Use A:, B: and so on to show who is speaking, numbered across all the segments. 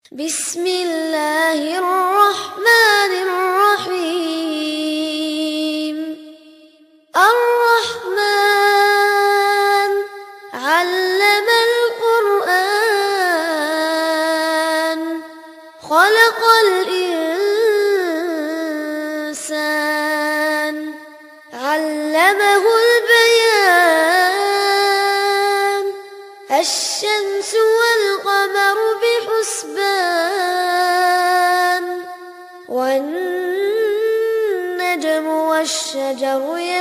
A: بسم الله الرحمن الرحيم الرحمن علم القرآن خلق الإنسان علمه البيان الشمس والقمر بحسبان والنجم والشجر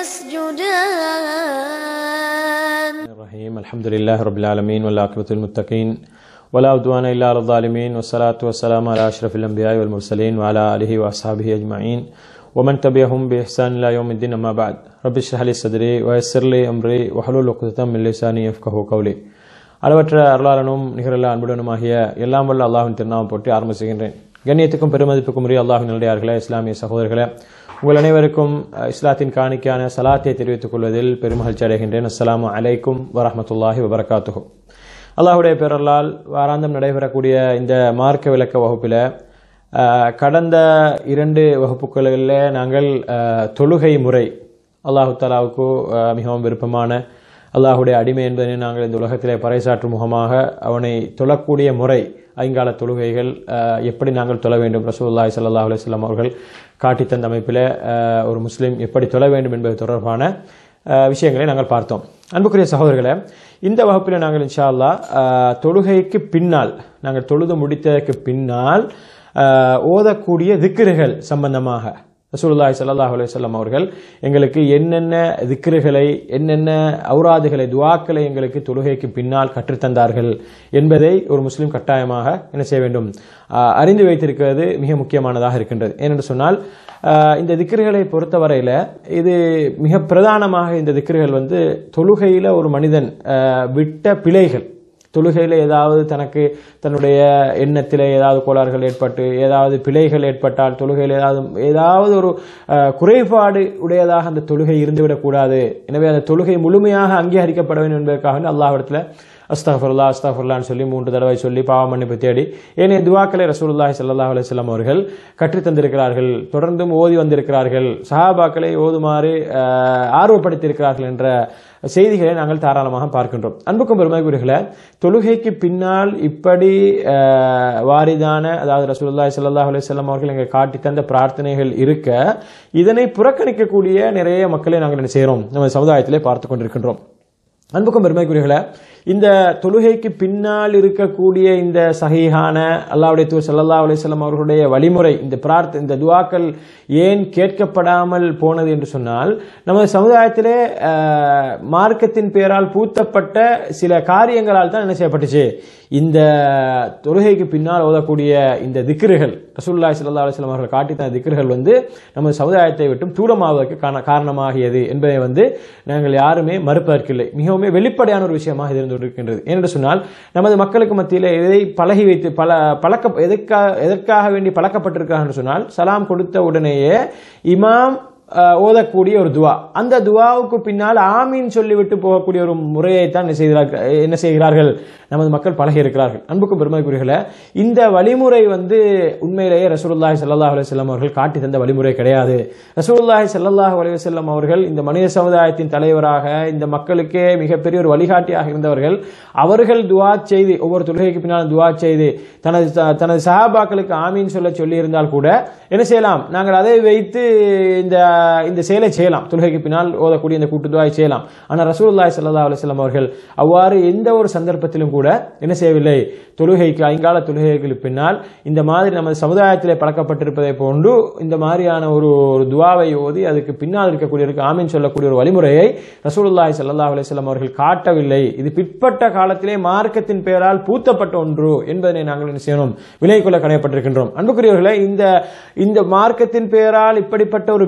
A: يسجدان
B: الرحيم الحمد لله رب العالمين والعاقبة للمتقين ولا عدوان إلا على الظالمين والصلاة والسلام على أشرف الأنبياء والمرسلين وعلى آله وأصحابه أجمعين ومن تبعهم بإحسان إلى يوم الدين أما بعد رب اشرح لي صدري ويسر لي أمري وحلول عقدة من لساني يفقهوا قولي அளவற்ற அருளாளனும் நிகரில்லா அன்புடனுமாகிய எல்லாம் வல்ல அல்லாஹின் திருநாமம் போட்டு ஆரம்ப செய்கின்றேன் கண்ணியத்துக்கும் பெருமதிப்புக்கும் உரிய அல்லாஹின் நல்லடியார்களே இஸ்லாமிய சகோதரர்களே உங்கள் அனைவருக்கும் அஹ், இஸ்லாத்தின் காணிக்கான சலாத்தை தெரிவித்துக் கொள்வதில் பெருமகிழ்ச்சி அடைகின்றேன் அஸ்ஸலாமு அலைக்கும் வரஹ்மத்துல்லாஹி வபரகாத்துஹு அல்லாஹுடைய பேரல்லால் வாராந்தம் நடைபெறக்கூடிய இந்த மார்க்க விளக்க வகுப்பில் அஹ், கடந்த இரண்டு வகுப்புகளில் நாங்கள் அஹ், தொழுகை முறை அல்லாஹு தாலாவுக்கு அஹ், மிகவும் விருப்பமான அல்லாஹுடைய அடிமை என்பதனை நாங்கள் இந்த உலகத்திலே பறைசாற்றும் முகமாக அவனை தொழக்கூடிய முறை ஐங்கால தொழுகைகள் அஹ், எப்படி நாங்கள் தொழ வேண்டும் ரசூலுல்லாஹி ஸல்லல்லாஹு அலைஹி வஸல்லம் அவர்கள் காட்டித் தந்த அமைப்பில் அஹ், ஒரு முஸ்லீம் எப்படி தொழ வேண்டும் என்பது தொடர்பான அஹ், விஷயங்களை நாங்கள் பார்த்தோம் அன்புக்குரிய சகோதரர்களே இந்த வகுப்பில் நாங்கள் இன்ஷா அல்லாஹ் அஹ், தொழுகைக்கு பின்னால் நாங்கள் தொழுது முடித்ததற்கு பின்னால் அஹ், ஓதக்கூடிய திக்ருகள் சம்பந்தமாக ரசூலுல்லாஹி ஸல்லல்லாஹு அலைஹி வஸல்லம் அவர்கள் எங்களுக்கு என்னென்ன திக்ருகளை என்னென்ன ஔராதுகளை துஆக்களை எங்களுக்கு தொழுகைக்கு பின்னால் கற்றுத்தந்தார்கள் என்பதை ஒரு முஸ்லீம் கட்டாயமாக என்ன செய்ய வேண்டும் ஆஹ், அறிந்து வைத்திருக்கிறது மிக முக்கியமானதாக இருக்கின்றது ஏனென்று சொன்னால் ஆஹ், இந்த திக்ருகளை பொறுத்தவரையில் இது மிக பிரதானமாக இந்த திக்ருகள் வந்து தொழுகையில் ஒரு மனிதன் ஆஹ், விட்ட பிழைகள் தொழுகையில் ஏதாவது தனக்கு தன்னுடைய எண்ணத்தில் ஏதாவது கோளாறுகள் ஏற்பட்டு ஏதாவது பிழைகள் ஏற்பட்டால் தொழுகையில் ஏதாவது ஏதாவது ஒரு அஹ், குறைபாடு உடையதாக அந்த தொழுகை இருந்துவிடக்கூடாது எனவே அந்த தொழுகை முழுமையாக அங்கீகரிக்கப்பட வேண்டும் என்பதற்காக அல்லாஹ்விடத்தில் அஸ்தாஃபுல்லா அஸ்தாஃபுல்லான்னு சொல்லி மூன்று தடவை சொல்லி பாவ மன்னிப்பு தேடி ஏனைய துவாக்களை ரசூலுல்லாஹி ஸல்லல்லாஹு அலைஹி வஸல்லம் அவர்கள் கற்றுத் தந்திருக்கிறார்கள் தொடர்ந்தும் ஓதி வந்திருக்கிறார்கள் சஹாபாக்களை ஓதுமாறு அஹ், ஆர்வப்படுத்தியிருக்கிறார்கள் என்ற செய்திகளை நாங்கள் தாராளமாக பார்க்கின்றோம் அன்புக்கும் பெருமைக்குரியர்களே தொழுகைக்கு பின்னால் இப்படி அஹ், வாரிதான அதாவது ரசூலுல்லாஹி ஸல்லல்லாஹு அலைஹி வஸல்லம் அவர்கள் எங்கள் காட்டி தந்த பிரார்த்தனைகள் இருக்க இதனை புறக்கணிக்கக்கூடிய நிறைய மக்களை நாங்கள் என்ன செய்கிறோம் நம்ம சமுதாயத்திலே பார்த்து கொண்டிருக்கின்றோம் அன்புக்கும் பெருமைக்குரியர்களே இந்த தொழுகைக்கு பின்னால் இருக்கக்கூடிய இந்த சஹீஹான அல்லாஹ்வுடைய தூர் ஸல்லல்லாஹு அலைஹி வஸல்லம் அவர்களுடைய வழிமுறை இந்த பிரார்த்த இந்த துஆக்கள் ஏன் கேட்கப்படாமல் போனது என்று சொன்னால் நமது சமுதாயத்திலே அஹ், மார்க்கத்தின் பெயரால் பூத்தப்பட்ட சில காரியங்களால் தான் என்ன செய்யப்பட்டுச்சு இந்த தொழுகைக்கு பின்னால் ஓதக்கூடிய இந்த திக்ருகள் ரசூலுல்லாஹி ஸல்லல்லாஹு அலைஹி வஸல்லம் அவர்கள் காட்டி தந்த திக்ருகள் வந்து நமது சமுதாயத்தை விட்டும் தூரமாவதற்கு காரண- காரணமாகியது என்பதை வந்து நாங்கள் யாருமே மறுப்பதற்கில்லை மிகவும் வெளிப்படையான ஒரு விஷயமாக இது இருந்து கொண்டிருக்கின்றது ஏனென்று சொன்னால் நமது மக்களுக்கு மத்தியில் எதை பழகி வைத்து பல பழக்க எதற்காக எதற்காக வேண்டி பழக்கப்பட்டிருக்காங்க என்று சொன்னால் சலாம் கொடுத்த உடனேயே இமாம் அஹ், ஓதக்கூடிய ஒரு துவா அந்த துவாவுக்கு பின்னால் ஆமீன் சொல்லிவிட்டு போகக்கூடிய ஒரு முறையை தான் என்ன செய்கிறார்கள் என்ன செய்கிறார்கள் நமது மக்கள் பழகி இருக்கிறார்கள் அன்புக்கும் பெருமைக்குரியர்களே இந்த வழிமுறை வந்து உண்மையிலேயே ரசூலுல்லாஹி ஸல்லல்லாஹு அலைஹி வஸல்லம் அவர்கள் காட்டி தந்த வழிமுறை கிடையாது ரசூலுல்லாஹி ஸல்லல்லாஹு அலைஹி வஸல்லம் அவர்கள் இந்த மனித சமுதாயத்தின் தலைவராக இந்த மக்களுக்கே மிகப்பெரிய ஒரு வழிகாட்டியாக இருந்தவர்கள் அவர்கள் துவா செய்து ஒவ்வொரு தொழுகைக்கு பின்னால் துவா செய்து தனது தனது சஹாபாக்களுக்கு ஆமீன் சொல்ல சொல்லி இருந்தால் கூட என்ன செய்யலாம் நாங்கள் அதை வைத்து இந்த இந்த செயலை செய்யலாம் தொழுகைக்கு பின்னால் ஓதக்கூடிய இந்த கூட்டு துவாயை செய்யலாம் ஆனால் ரசூலுல்லாஹி ஸல்லல்லாஹு அலைஹி வஸல்லம் அவர்கள் அவ்வாறு எந்த ஒரு சந்தர்ப்பத்திலும் கூட என்ன செய்யவில்லை தொழுகைக்கு ஐங்கால தொழுகைகளுக்கு பின்னால் இந்த மாதிரி நமது சமுதாயத்திலே பழக்கப்பட்டிருப்பதை போன்று இந்த மாதிரியான ஒரு ஒரு துவாவை ஓதி அதுக்கு பின்னால் இருக்கக்கூடியவருக்கு ஆமீன் சொல்லக்கூடிய ஒரு வழிமுறையை ரசூலுல்லாஹி ஸல்லல்லாஹு அலைஹி வஸல்லம் அவர்கள் காட்டவில்லை இது பிற்பட்ட காலத்திலே மார்க்கத்தின் பெயரால் பூத்தப்பட்ட ஒன்று என்பதனை நாங்கள் என்ன செய்யணும் விலை கொள்ள கடையப்பட்டிருக்கின்றோம் அன்புக்குரியவர்களே இந்த இந்த மார்க்கத்தின் பெயரால் இப்படிப்பட்ட ஒரு விதத்து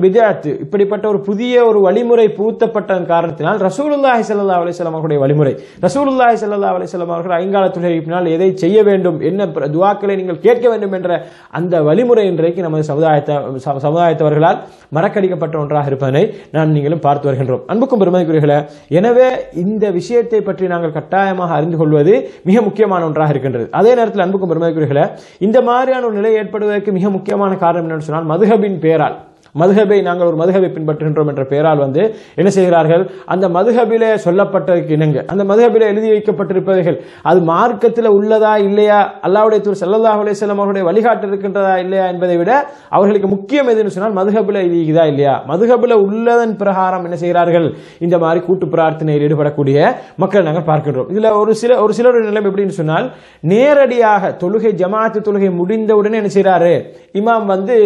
B: துவாத்து இப்படிப்பட்ட ஒரு புதிய ஒரு வழிமுறை பூத்தப்பட்டதன் காரணத்தினால் ரசூலுல்லாஹி ஸல்லல்லாஹு அலைஹி வஸல்லம் அவர்களுடைய வழிமுறை ரசூலுல்லாஹி ஸல்லல்லாஹு அலைஹி வஸல்லம் அவர்கள் ஐங்கால தொழுகைக்கு பின்னால் எதை செய்ய வேண்டும் என்ன பிர- துவாக்களை நீங்கள் கேட்க வேண்டும் என்ற அந்த வழிமுறை இன்றைக்கு நமது சமுதாயத்த ச- சமுதாயத்தவர்களால் மறக்கடிக்கப்பட்ட ஒன்றாக இருப்பதனை நான் நீங்களும் பார்த்து வருகின்றோம் அன்புக்கும் பெருமதிக்குரியர்களே எனவே இந்த விஷயத்தை பற்றி நாங்கள் கட்டாயமாக அறிந்து கொள்வது மிக முக்கியமான ஒன்றாக இருக்கின்றது அதே நேரத்தில் அன்புக்கும் பெருமதிக்குரியர்களே இந்த மாதிரியான ஒரு நிலை ஏற்படுவதற்கு மிக முக்கியமான காரணம் என்னன்னு சொன்னால் மதுஹபின் பேரால் மதுஹபை நாங்கள் ஒரு மதுஹபை பின்பற்றுகின்றோம் என்ற பெயரால் வந்து என்ன செய்கிறார்கள் அந்த மதுஹபிலே சொல்லப்பட்டதுக்கு இணங்க அந்த மதுஹபிலே எழுதி வைக்கப்பட்டிருப்பவைகள் அது மார்க்கத்தில் உள்ளதா இல்லையா அல்லாவுடைய தூர் சல்லல்லாஹு அலைஹி வஸல்லம் அவருடைய வழிகாட்டு இருக்கின்றதா இல்லையா என்பதை விட அவர்களுக்கு முக்கியம் எதுன்னு சொன்னால் மதுஹபில் இது இதா இல்லையா மதுஹபில் உள்ளதன் பிரகாரம் என்ன செய்கிறார்கள் இந்த மாதிரி கூட்டு பிரார்த்தனையில் ஈடுபடக்கூடிய மக்கள் நாங்கள் பார்க்கின்றோம் இதுல ஒரு சில ஒரு சிலருடைய நிலைமை எப்படின்னு சொன்னால் நேரடியாக தொழுகை ஜமாத்து தொழுகை முடிந்தவுடனே என்ன செய்றாரு இமாம் வந்து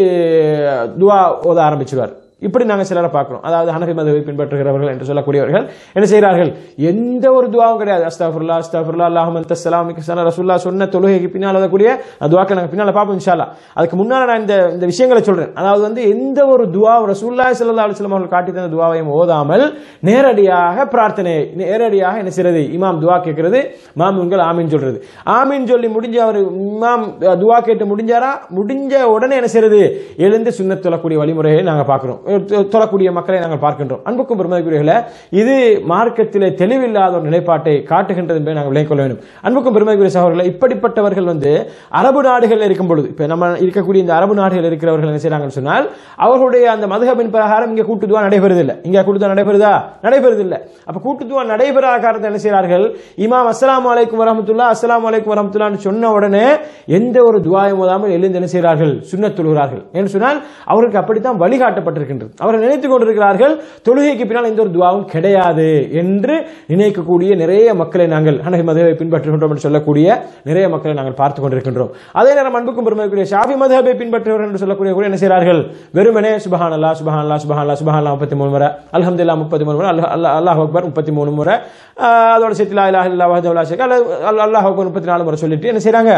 B: துவா ஓத ஆரம்பிச்சிருவார் இப்படி நாங்கள் சிலரை பார்க்கிறோம் அதாவது ஹனஃபி மதவை பின்பற்றுகிறவர்கள் என்று சொல்லக்கூடியவர்கள் என்ன செய்கிறார்கள் எந்த ஒரு துவாவும் கிடையாது அஸ்தாஃபுல்லா அஸ்தாஃபுல்லா அல்லாஹும் தஸ்ஸலாம் சலாம் ரசூல்லா சொன்ன தொழுகைக்கு பின்னால் வரக்கூடிய அந்த துவாக்கள் நாங்கள் பின்னால் பார்ப்போம் இன்ஷால்லா அதுக்கு முன்னால் நான் இந்த இந்த விஷயங்களை சொல்றேன் அதாவது வந்து எந்த ஒரு துவா ரசூல்லா ஸல்லல்லாஹு அலைஹி வஸல்லம் அவர்கள் காட்டி தந்த துவாவையும் ஓதாமல் நேரடியாக பிரார்த்தனை நேரடியாக என்ன செய்யறது இமாம் துவா கேட்கிறது மாமுன்கள் ஆமீன் சொல்றது ஆமீன் சொல்லி முடிஞ்ச அவர் இமாம் அஹ், துவா கேட்டு முடிஞ்சாரா முடிஞ்ச உடனே என்ன செய்யறது எழுந்து சுன்னத் தொழக்கூடிய வழிமுறையை நாங்கள் பார்க்கிறோம் தொ- தொழக்கூடிய மக்களை நாங்கள் பார்க்கின்றோம் அன்புக்கும் பெருமதிக்குரியர்களே இது மார்க்கத்திலே தெளிவில்லாத ஒரு நிலைப்பாட்டை காட்டுகின்றது என்பதை நாங்கள் விளங்கிக் கொள்ள வேண்டும் அன்புக்கும் பெருமதிக்குரிய சகோதரர்களை இப்படிப்பட்டவர்கள் வந்து அரபு நாடுகளில் இருக்கும் பொழுது இப்ப நம்ம இருக்கக்கூடிய இந்த அரபு நாடுகள் இருக்கிறவர்கள் என்ன செய்றாங்கன்னு சொன்னால் அவர்களுடைய அந்த மதுகபின் பிரகாரம் இங்கே கூட்டுதுவா நடைபெறுதில்லை இங்கே கூட்டுதுவா நடைபெறுதா நடைபெறுதில்லை அப்ப கூட்டுதுவா நடைபெறாத காரணத்தை என்ன செய்கிறார்கள் இமாம் அஸ்ஸலாமு அலைக்கும் வரஹ்மத்துல்லாஹ் அஸ்ஸலாமு அலைக்கும் வரஹ்மத்துல்லாஹ்னு சொன்ன உடனே எந்த ஒரு துவாயும் ஓதாமல் எழுந்து என்ன செய்கிறார்கள் சுன்னத் தொழுகிறார்கள் என்று சொன்னால் அவர்களுக்கு அப்படித்தான் வழிகாட்டப்பட்டிருக்கின்றது அவர்கள் நினைத்துக் கொண்டிருக்கிறார்கள் தொழுகைக்கு பின்னால் எந்த ஒரு துவாவும் கிடையாது என்று நினைக்கக்கூடிய நிறைய மக்களை நாங்கள் ஹனஃபி மதவை பின்பற்றுகின்றோம் என்று சொல்லக்கூடிய நிறைய மக்களை நாங்கள் பார்த்துக் கொண்டிருக்கின்றோம் அதே நேரம் அன்புக்கும் பெருமைக்குரிய ஷாஃபி மதஹபை பின்பற்றுகிறவர்கள் என்று சொல்லக்கூடிய கூட என்ன செய்கிறார்கள் வெறுமனே சுபஹான் அல்லா சுபஹான் அல்லா சுபஹான் அல்லா சுபஹான் அல்லா முப்பத்தி மூணு முறை அல்ஹம்துலில்லாஹ் முப்பத்தி மூணு முறை அல்லாஹ் அல்லாஹ் அல்லாஹ் அக்பர் முப்பத்தி மூணு முறை ஆஹ் அதோட சேர்த்து லா இலாஹ இல்லல்லாஹ் வஹ்தஹு லா ஷரீக லஹு அல்லாஹ் அல்லாஹ் அக்பர் முப்பத்தி நாலு முறை சொல்லிட்டு என்ன செய்றாங்க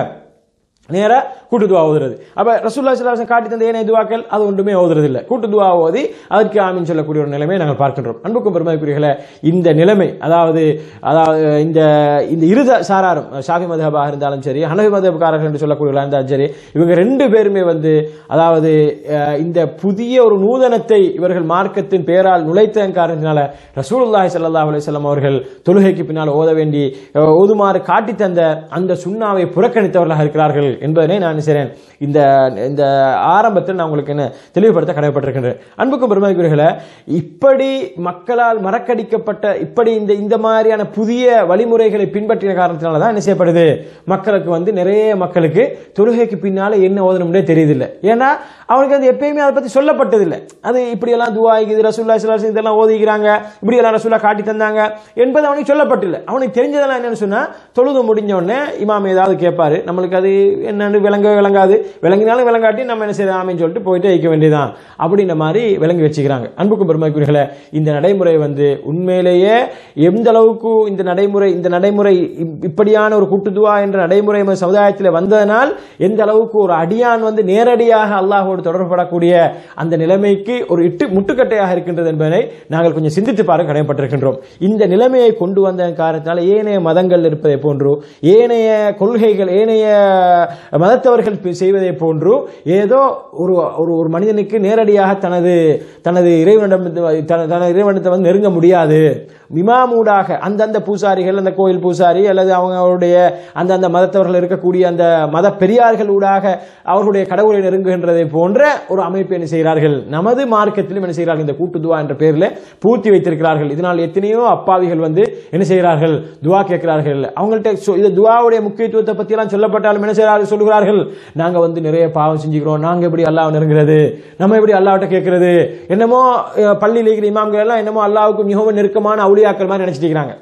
B: நேரா கூட்டு துவா ஓதுறது அப்ப ரசூல்லா ஸல்லல்லாஹு காட்டி தந்த ஏனைய துவாக்கள் அது ஒன்றுமே ஓதுறது இல்லை கூட்டு துவா ஓதி அதற்கு ஆமீன் சொல்லக்கூடிய ஒரு நிலைமையை நாங்கள் பார்க்கின்றோம் அன்புக்கும் பெருமதிக்குரியர்களே இந்த நிலைமை அதாவது அதாவது இந்த இந்த இரு சாராரும் ஷாஃபி மதஹபாக இருந்தாலும் சரி ஹனஃபி மதஹப்காரர்கள் என்று சொல்லக்கூடியவர்களாக இருந்தாலும் சரி இவங்க ரெண்டு பேருமே வந்து அதாவது அஹ், இந்த புதிய ஒரு நூதனத்தை இவர்கள் மார்க்கத்தின் பெயரால் நுழைத்ததன் காரணத்தினால ரசூலுல்லாஹி ஸல்லல்லாஹு அலைஹி வஸல்லம் அவர்கள் தொழுகைக்கு பின்னால் ஓத வேண்டி அஹ், ஓதுமாறு காட்டி தந்த அந்த சுண்ணாவை புறக்கணித்தவர்களாக இருக்கிறார்கள் என்பதனை நான் என்ன செய்றேன் இந்த இந்த ஆரம்பத்தில் நான் உங்களுக்கு என்ன தெளிவுபடுத்த கடமைப்பட்டிருக்கின்றேன் அன்புக்கும் பெருமதிக்குரியர்களே இப்படி மக்களால் மறக்கடிக்கப்பட்ட இப்படி இந்த இந்த மாதிரியான புதிய வழிமுறைகளை பின்பற்றின காரணத்தினால தான் என்ன செய்யப்படுது மக்களுக்கு வந்து நிறைய மக்களுக்கு தொழுகைக்கு பின்னால என்ன ஓதணும்னே தெரியுதில்லை ஏன்னா அவனுக்கு அது எப்பயுமே அதை பத்தி சொல்லப்பட்டதில்லை அது இப்படியெல்லாம் துவா இது ரசூல்லா ஸல்லல்லாஹு அலைஹி இதெல்லாம் ஓதிக்கிறாங்க இப்படியெல்லாம் ரசூல்லா காட்டி தந்தாங்க என்பது அவனுக்கு சொல்லப்பட்டில்லை அவனுக்கு தெரிஞ்சதெல்லாம் என்னன்னு சொன்னா தொழுது முடிஞ்ச உடனே இமாம் ஏதாவது கேட்பாரு நம்மளுக்கு அது என்னன்னு விளங்க விளங்காது விளங்கினாலும் விளங்காட்டி நம்ம என்ன செய்யலாம் ஆமின்னு சொல்லிட்டு போயிட்டு வைக்க வேண்டியதான் அப்படின்ற மாதிரி விளங்கி வச்சுக்கிறாங்க அன்புக்கும் பெருமைக்குரியர்களே இந்த நடைமுறை வந்து உண்மையிலேயே எந்த அளவுக்கு இந்த நடைமுறை இந்த நடைமுறை இப்- இப்படியான ஒரு கூட்டுதுவா என்ற நடைமுறை நம்ம சமுதாயத்தில் வந்ததனால் எந்த அளவுக்கு ஒரு அடியான் வந்து நேரடியாக அல்லாஹோடு தொடர்படக்கூடிய அந்த நிலைமைக்கு ஒரு இட்டு முட்டுக்கட்டையாக இருக்கின்றது என்பதை நாங்கள் கொஞ்சம் சிந்தித்து பார்க்க கடமைப்பட்டிருக்கின்றோம் இந்த நிலைமையை கொண்டு வந்த காரணத்தினால ஏனைய மதங்கள் இருப்பதை போன்று ஏனைய கொள்கைகள் ஏனைய மதத்தவர்கள் பி- செய்வதை போன்று ஏதோ ஒரு ஒரு ஒரு மனிதனுக்கு நேரடியாக தனது தனது இறைவனிடம் தன- தனது இறைவனத்தை வந்து நெருங்க முடியாது இமாமூடாக அந்தந்த பூசாரிகள் அந்த கோயில் பூசாரி அல்லது அவங்களுடைய அந்தந்த மதத்தவர்கள் இருக்கக்கூடிய அந்த மத பெரியார்கள் ஊடாக அவர்களுடைய கடவுளை நெருங்குகின்றதை போன்ற ஒரு அமைப்பு என்ன செய்கிறார்கள் நமது மார்க்கத்திலும் என்ன செய்கிறார்கள் இந்த கூட்டு துவா என்ற பெயரில் பூர்த்தி வைத்திருக்கிறார்கள் இதனால் எத்தனையோ அப்பாவிகள் வந்து என்ன செய்கிறார்கள் துவா கேட்கிறார்கள் அவங்கள்ட்ட சொ- இது துவாவுடைய முக்கியத்துவத்தை பத்தி எல்லாம் சொல்லப்பட்டாலும் என்ன செய்கிறார்கள் சொல்லுகிறார்கள் நாங்க வந்து நிறைய பாவம் செஞ்சுக்கிறோம் நாங்க எப்படி அல்லாஹ் நெருங்குறது நம்ம எப்படி அல்லாஹ்ட்ட கேட்கறது என்னமோ அஹ், பள்ளியில் இருக்கிற இமாம்கள் எல்லாம் என்னமோ அல்லாஹ்வுக்கு மிகவும் நெருக்கமான அவுளியாக்கள் மாதிரி நினைச்சிட்டு இருக்கிறாங்க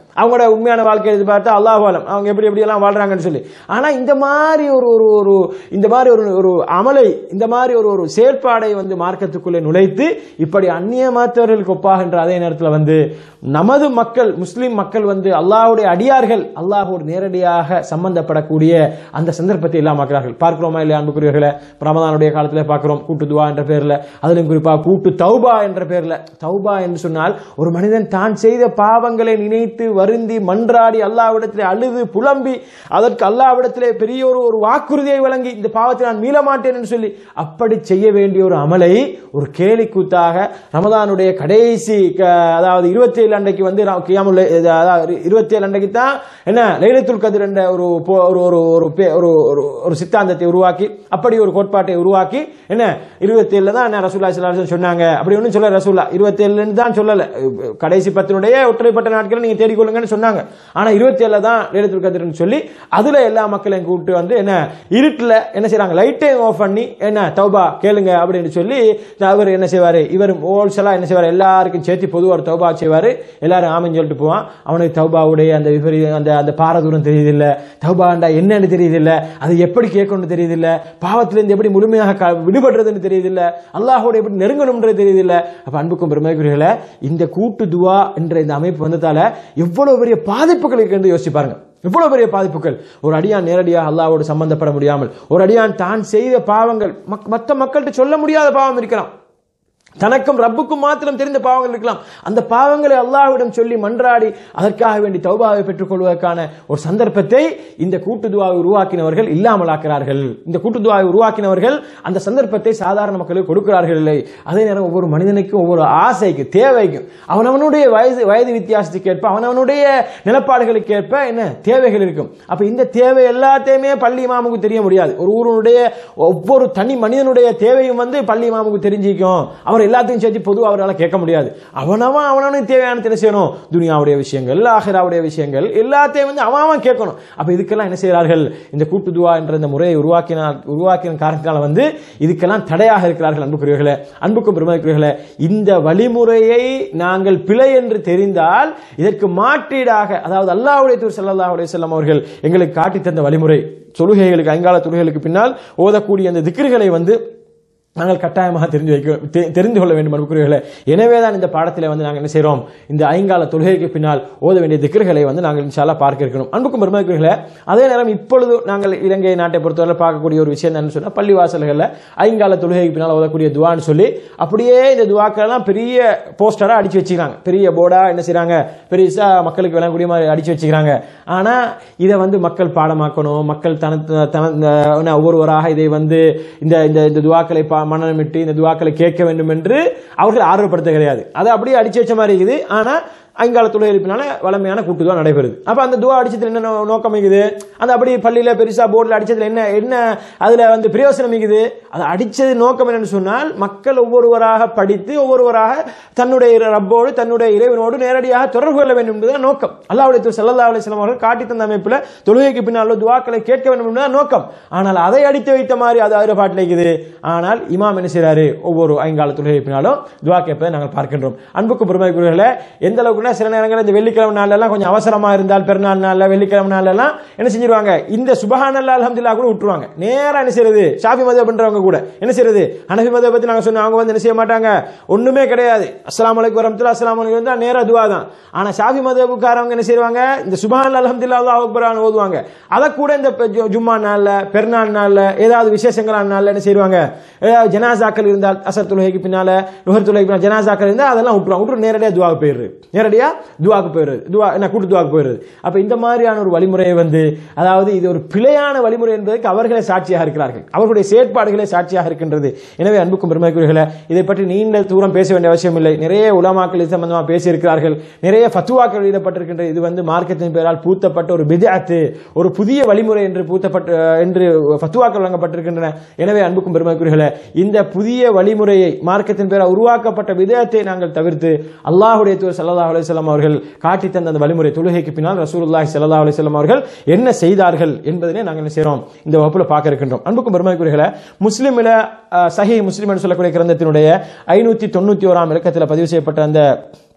B: அவங்களோட உண்மையான வாழ்க்கை எடுத்து பார்த்தா அல்லாஹ் ஆலம் அவங்க எப்படி எப்படி எல்லாம் வாழ்றாங்கன்னு சொல்லி ஆனா இந்த மாதிரி ஒரு ஒரு ஒரு இந்த மாதிரி ஒரு ஒரு அமலை இந்த மாதிரி ஒரு ஒரு செயற்பாடை வந்து மார்க்கத்துக்குள்ளே நுழைத்து இப்படி அந்நிய மாத்தவர்களுக்கு ஒப்பாகின்ற அதே நேரத்தில் வந்து நமது மக்கள் முஸ்லிம் மக்கள் வந்து அல்லாஹ்வுடைய அடியார்கள் அல்லாஹோடு நேரடியாக சம்பந்தப்படக்கூடிய அந்த சந்தர்ப்பத்தை இல்லாமக்கிறார்கள் பார்க்கிறோமா இல்லையா அன்புக்குரியவர்களே ரமதானுடைய காலத்தில் பார்க்கிறோம் கூட்டு துவா என்ற பேர்ல அதிலும் குறிப்பாக கூட்டு தௌபா என்ற பேர்ல தௌபா என்று சொன்னால் ஒரு மனிதன் தான் செய்த பாவங்களை நினைத்து வருந்தி மன்றாடி அல்லாவிடத்திலே அழுது புலம்பி அதற்கு அல்லாவிடத்திலே பெரிய ஒரு ஒரு வாக்குறுதியை வழங்கி இந்த பாவத்தை நான் மீள மாட்டேன் என்று சொல்லி அப்படி செய்ய வேண்டிய ஒரு அமலை ஒரு கேலி கூத்தாக ரமதானுடைய கடைசி க- அதாவது இருபத்தி ஏழு அன்றைக்கு வந்து ர- கியாமுல் லை- இது அதாவது இருபத்தி ஏழு அன்றைக்கு தான் என்ன லைலத்துல் கதிர் என்ற ஒரு போ- ஒரு ஒரு ஒரு பே- ஒரு ஒரு ஒரு சித்தாந்தத்தை உருவாக்கி அப்படி ஒரு கோட்பாட்டை உருவாக்கி என்ன இருபத்தி ஏழுல தான் என்ன ரசூல்லா ஸல்லல்லாஹு அலைஹி வஸல்லம் சொன்னாங்க அப்படி ஒன்றும் சொல்ல ரசூல்லா இருபத்தி ஏழுன்னு தான் சொல்லல கடைசி பத்தினுடைய ஒற்றைப்பட்ட நாட்களை நீங்க தேடிக்கொள்ளுங்கன்னு சொன்னாங்க ஆனா இருபத்தி ஏழுல தான் லைலத்துல் கதிர்னு சொல்லி அதுல எல்லா மக்களையும் கூப்பிட்டு வந்து என்ன இருட்டுல என்ன செய்றாங்க லைட்டையும் ஆஃப் பண்ணி என்ன தௌபா கேளுங்க அப்படின்னு சொல்லி அவர் என்ன செய்வாரு இவர் ஹோல்சலா என்ன செய்வார் எல்லாருக்கும் சேர்த்து பொதுவாக ஒரு தௌபா செய்வாரு எல்லாரும் ஆமென்னு சொல்லிட்டு போவான் அவனுக்கு தௌபாவுடைய அந்த விபரீ அந்த அந்த பாரதூரம் தெரியுதில்ல தௌபாண்டா என்னன்னு தெரியுதில்ல அது எப்படி கேட்கணும்னு தெரியுதில்ல பாவத்திலிருந்து எப்படி முழுமையாக க- விடுபடுறதுன்னு தெரியுதில்ல அல்லாஹோட எப்படி நெருங்கணும்ன்றது தெரியுதில்ல அப்ப அன்புக்கும் பெருமைக்குரியர்களே இந்த கூட்டு துவா என்ற இந்த அமைப்பு வந்ததால எவ்வளவு பெரிய பாதிப்புகள் இருக்கு என்று யோசிச்சு பாருங்க எவ்வளவு பெரிய பாதிப்புகள் ஒரு அடியான் நேரடியாக அல்லாஹ்வோடு சம்பந்தப்பட முடியாமல் ஒரு அடியான் தான் செய்த பாவங்கள் மக்- மற்ற மக்கள்கிட்ட சொல்ல முடியாத பாவம் இருக்கலாம் தனக்கும் ரப்புக்கும் மாத்திரம் தெரிந்த பாவங்கள் இருக்கலாம் அந்த பாவங்களை அல்லாஹ்விடம் சொல்லி மன்றாடி அதற்காக வேண்டி தௌபாவை பெற்றுக் கொள்வதற்கான ஒரு சந்தர்ப்பத்தை இந்த கூட்டு துவாவை உருவாக்கினவர்கள் இல்லாமலாக்கிறார்கள் இந்த கூட்டு துவாவை உருவாக்கினவர்கள் அந்த சந்தர்ப்பத்தை சாதாரண மக்களுக்கு கொடுக்கிறார்கள் இல்லை அதே நேரம் ஒவ்வொரு மனிதனுக்கும் ஒவ்வொரு ஆசைக்கு தேவைக்கும் அவனவனுடைய வயது வயது வித்தியாசத்துக்கு ஏற்ப அவனவனுடைய நிலப்பாடுகளுக்கு ஏற்ப என்ன தேவைகள் இருக்கும் அப்ப இந்த தேவை எல்லாத்தையுமே பள்ளி இமாமுக்கு தெரிய முடியாது ஒரு ஊருடைய ஒவ்வொரு தனி மனிதனுடைய தேவையும் வந்து பள்ளி இமாமுக்கு தெரிஞ்சிக்கும் அவர் எல்லாத்தையும் சேர்த்து பொதுவாக அவரால் கேட்க முடியாது அவனவன் அவனவனுக்கு தேவையான என்ன செய்யணும் துனியாவுடைய விஷயங்கள் ஆஹிராவுடைய விஷயங்கள் எல்லாத்தையும் வந்து அவன் அவன் கேட்கணும் அப்ப இதுக்கெல்லாம் என்ன செய்கிறார்கள் இந்த கூட்டு துவா என்ற இந்த முறையை உருவாக்கினால் உருவாக்கின காரணத்தால் வந்து இதுக்கெல்லாம் தடையாக இருக்கிறார்கள் அன்புக்குரியவர்களே அன்புக்கும் பெருமதிக்குரியவர்களே இந்த வழிமுறையை நாங்கள் பிழை என்று தெரிந்தால் இதற்கு மாற்றீடாக அதாவது அல்லாஹ்வுடைய தூர் ஸல்லல்லாஹு அலைஹி வஸல்லம் அவர்கள் எங்களுக்கு காட்டி தந்த வழிமுறை தொழுகைகளுக்கு ஐங்கால தொழுகைகளுக்கு பின்னால் ஓதக்கூடிய அந்த திக்ருகளை வந்து நாங்கள் கட்டாயமாக தெரிஞ்சு வைக்க தெ- தெரிந்து கொள்ள வேண்டும் அன்புக்குரியவர்களே எனவே தான் இந்த பாடத்தில் வந்து நாங்கள் என்ன செய்கிறோம் இந்த ஐங்கால தொழுகைக்கு பின்னால் ஓத வேண்டிய திக்ருகளை வந்து நாங்கள் இன்ஷால்லா பார்க்க இருக்கணும் அன்புக்கும் பெருமதிக்குரியவர்களே அதே நேரம் இப்பொழுது நாங்கள் இலங்கை நாட்டை பொறுத்தவரை பார்க்கக்கூடிய ஒரு விஷயம் என்னன்னு சொன்னால் பள்ளிவாசல்களில் ஐங்கால தொழுகைக்கு பின்னால் ஓதக்கூடிய துவான்னு சொல்லி அப்படியே இந்த துவாக்கள் எல்லாம் பெரிய போஸ்டராக அடிச்சு வச்சுக்கிறாங்க பெரிய போர்டா என்ன செய்றாங்க பெருசா மக்களுக்கு விளங்கக்கூடிய மாதிரி அடிச்சு வச்சுக்கிறாங்க ஆனா இதை வந்து மக்கள் பாடமாக்கணும் மக்கள் தன தன- என்ன, ஒவ்வொருவராக இதை வந்து இந்த இந்த இந்த துவாக்களை பா- மனநமிட்டு இந்த துவாக்களை கேட்க வேண்டும் என்று அவர்கள் ஆர்வப்படுத்த கிடையாது அதை அப்படியே அடிச்சு வச்ச மாதிரி இருக்குது ஆனா ஐங்கால தொழில் எழுப்பினால வளமையான கூட்டுதுவா நடைபெறுது அப்ப அந்த துவா அடிச்சதுல என்ன நோ- நோக்கம் இருக்குது அந்த அப்படி பள்ளியில பெருசா போர்டில் அடிச்சதுல என்ன என்ன அதுல வந்து பிரயோசனம் இருக்குது அது அடிச்சது நோக்கம் என்னன்னு சொன்னால் மக்கள் ஒவ்வொருவராக படித்து ஒவ்வொருவராக தன்னுடைய ரப்போடு தன்னுடைய இறைவனோடு நேரடியாக தொடர்பு கொள்ள வேண்டும் என்பதுதான் நோக்கம் அல்லாஹ்வுடைய தூதர் ஸல்லல்லாஹு அலைஹி வஸல்லம் அவர்கள் காட்டி தந்த அமைப்பில் தொழுகைக்கு பின்னால் துவாக்களை கேட்க வேண்டும் என்பதுதான் நோக்கம் ஆனால் அதை அடித்து வைத்த மாதிரி அது அதில் பாட்டில் இருக்குது ஆனால் இமாம் என்ன செய்றாரு ஒவ்வொரு ஐங்கால தொழுகை பின்னாலும் துவா கேட்பதை நாங்கள் பார்க்கின்றோம் அன்புக்கு பெருமைக்குரியவர்களே எந்த அளவுக்குன்னா சில நேரங்களில் இந்த வெள்ளிக்கிழமை நாள்ல எல்லாம் கொஞ்சம் அவசரமா இருந்தால் பெருநாள் நாள்ல வெள்ளிக்கிழமை நாள்ல எல்லாம் என்ன செஞ்சிருவாங்க இந்த சுபஹானல்லா அல்ஹம்துலில்லாஹ் கூட விட்டுருவாங்க நேரா என்ன செய்யறது ஷாஃபி மதம் பண்றவங்க கூட என்ன செய்யறது ஹனஃபி மதம் பத்தி நாங்க சொன்னோம் அவங்க வந்து என்ன செய்ய மாட்டாங்க ஒண்ணுமே கிடையாது அஸ்ஸலாமு அலைக்கும் வரமத்துல்லாஹி அஸ்ஸலாமு அலைக்கும் இருந்தா நேரா துவா தான் ஆனா ஷாஃபி மதபுக்காரவங்க என்ன செய்வாங்க இந்த சுபஹான் அல்ஹம்துலில்லாஹ் அல்லாஹ் அக்பர் ஓதுவாங்க அதை கூட இந்த பெ- ஜு- ஜும்மா நாள்ல பெருநாள் நாள்ல ஏதாவது விசேஷங்களான நாள்ல என்ன செய்வாங்க ஏதாவது ஜனாசாக்கள் இருந்தால் அசர் தொழுகைக்கு பின்னால நுகர் தொழுகைக்கு பின்னால ஜனாசாக்கள் இருந்தால் அதெல்லாம் விட்டுருவாங்க விட்டு நேரடியாக துவாக்கு போயிடுது நேரடியா துவாக்கு போயிடுது துவா என்ன கூட்டு துவாக்கு போயிடுது அப்ப இந்த மாதிரியான ஒரு வழிமுறையை வந்து அதாவது இது ஒரு பிழையான வழிமுறை என்பதற்கு அவர்களே சாட்சியாக இருக்கிறார்கள் அவர்களுடைய செயற்பாடுகளே சாட்சியாக இருக்கின்றது எனவே அன்புக்கும் பெருமைக்குரியர்களே இதை பற்றி நீண்ட தூரம் பேச வேண்டிய அவசியம் இல்லை நிறைய உலமாக்கள் இது சம்பந்தமாக பேசியிருக்கிறார்கள் நிறைய ஃபத்துவாக்கள் எழுதப்பட்டிருக்கின்றது இது வந்து மார்க்கத்தின் பெயரால் பூத்தப்பட்ட ஒரு பிதாத்து ஒரு புதிய வழிமுறை என்று பூத்தப்பட்ட என்று ஃபத்துவாக்கள் வழங்கப்பட்டிருக்கின்றன எனவே அன்புக்கும் பெருமைக்குரியர்களே இந்த புதிய வழிமுறையை மார்க்கத்தின் பெயரால் உருவாக்கப்பட்ட விதயத்தை நாங்கள் தவிர்த்து அல்லாஹ்வுடைய தூதர் ஸல்லல்லாஹு அலைஹி வஸல்லம் அவர்கள் காட்டி தந்த அந்த வழிமுறை தொழுகைக்கு பின்னால் ரசூலுல்லாஹி ஸல்லல்லாஹு அலைஹி வஸல்லம் அவர்கள் என்ன செய்தார்கள் என்பதனை நாங்கள் என்ன செய்றோம் இந்த வகுப்புல பார்க்க இருக்கின்றோம் அன்புக்கும் பெருமைக்குரியர்களே முஸ்லிமில அஹ், சஹீஹ் முஸ்லிம் என்று சொல்லக்கூடிய கிரந்தத்தினுடைய ஐநூத்தி தொண்ணூத்தி ஓராம் இலக்கத்தில் பதிவு செய்யப்பட்ட அந்த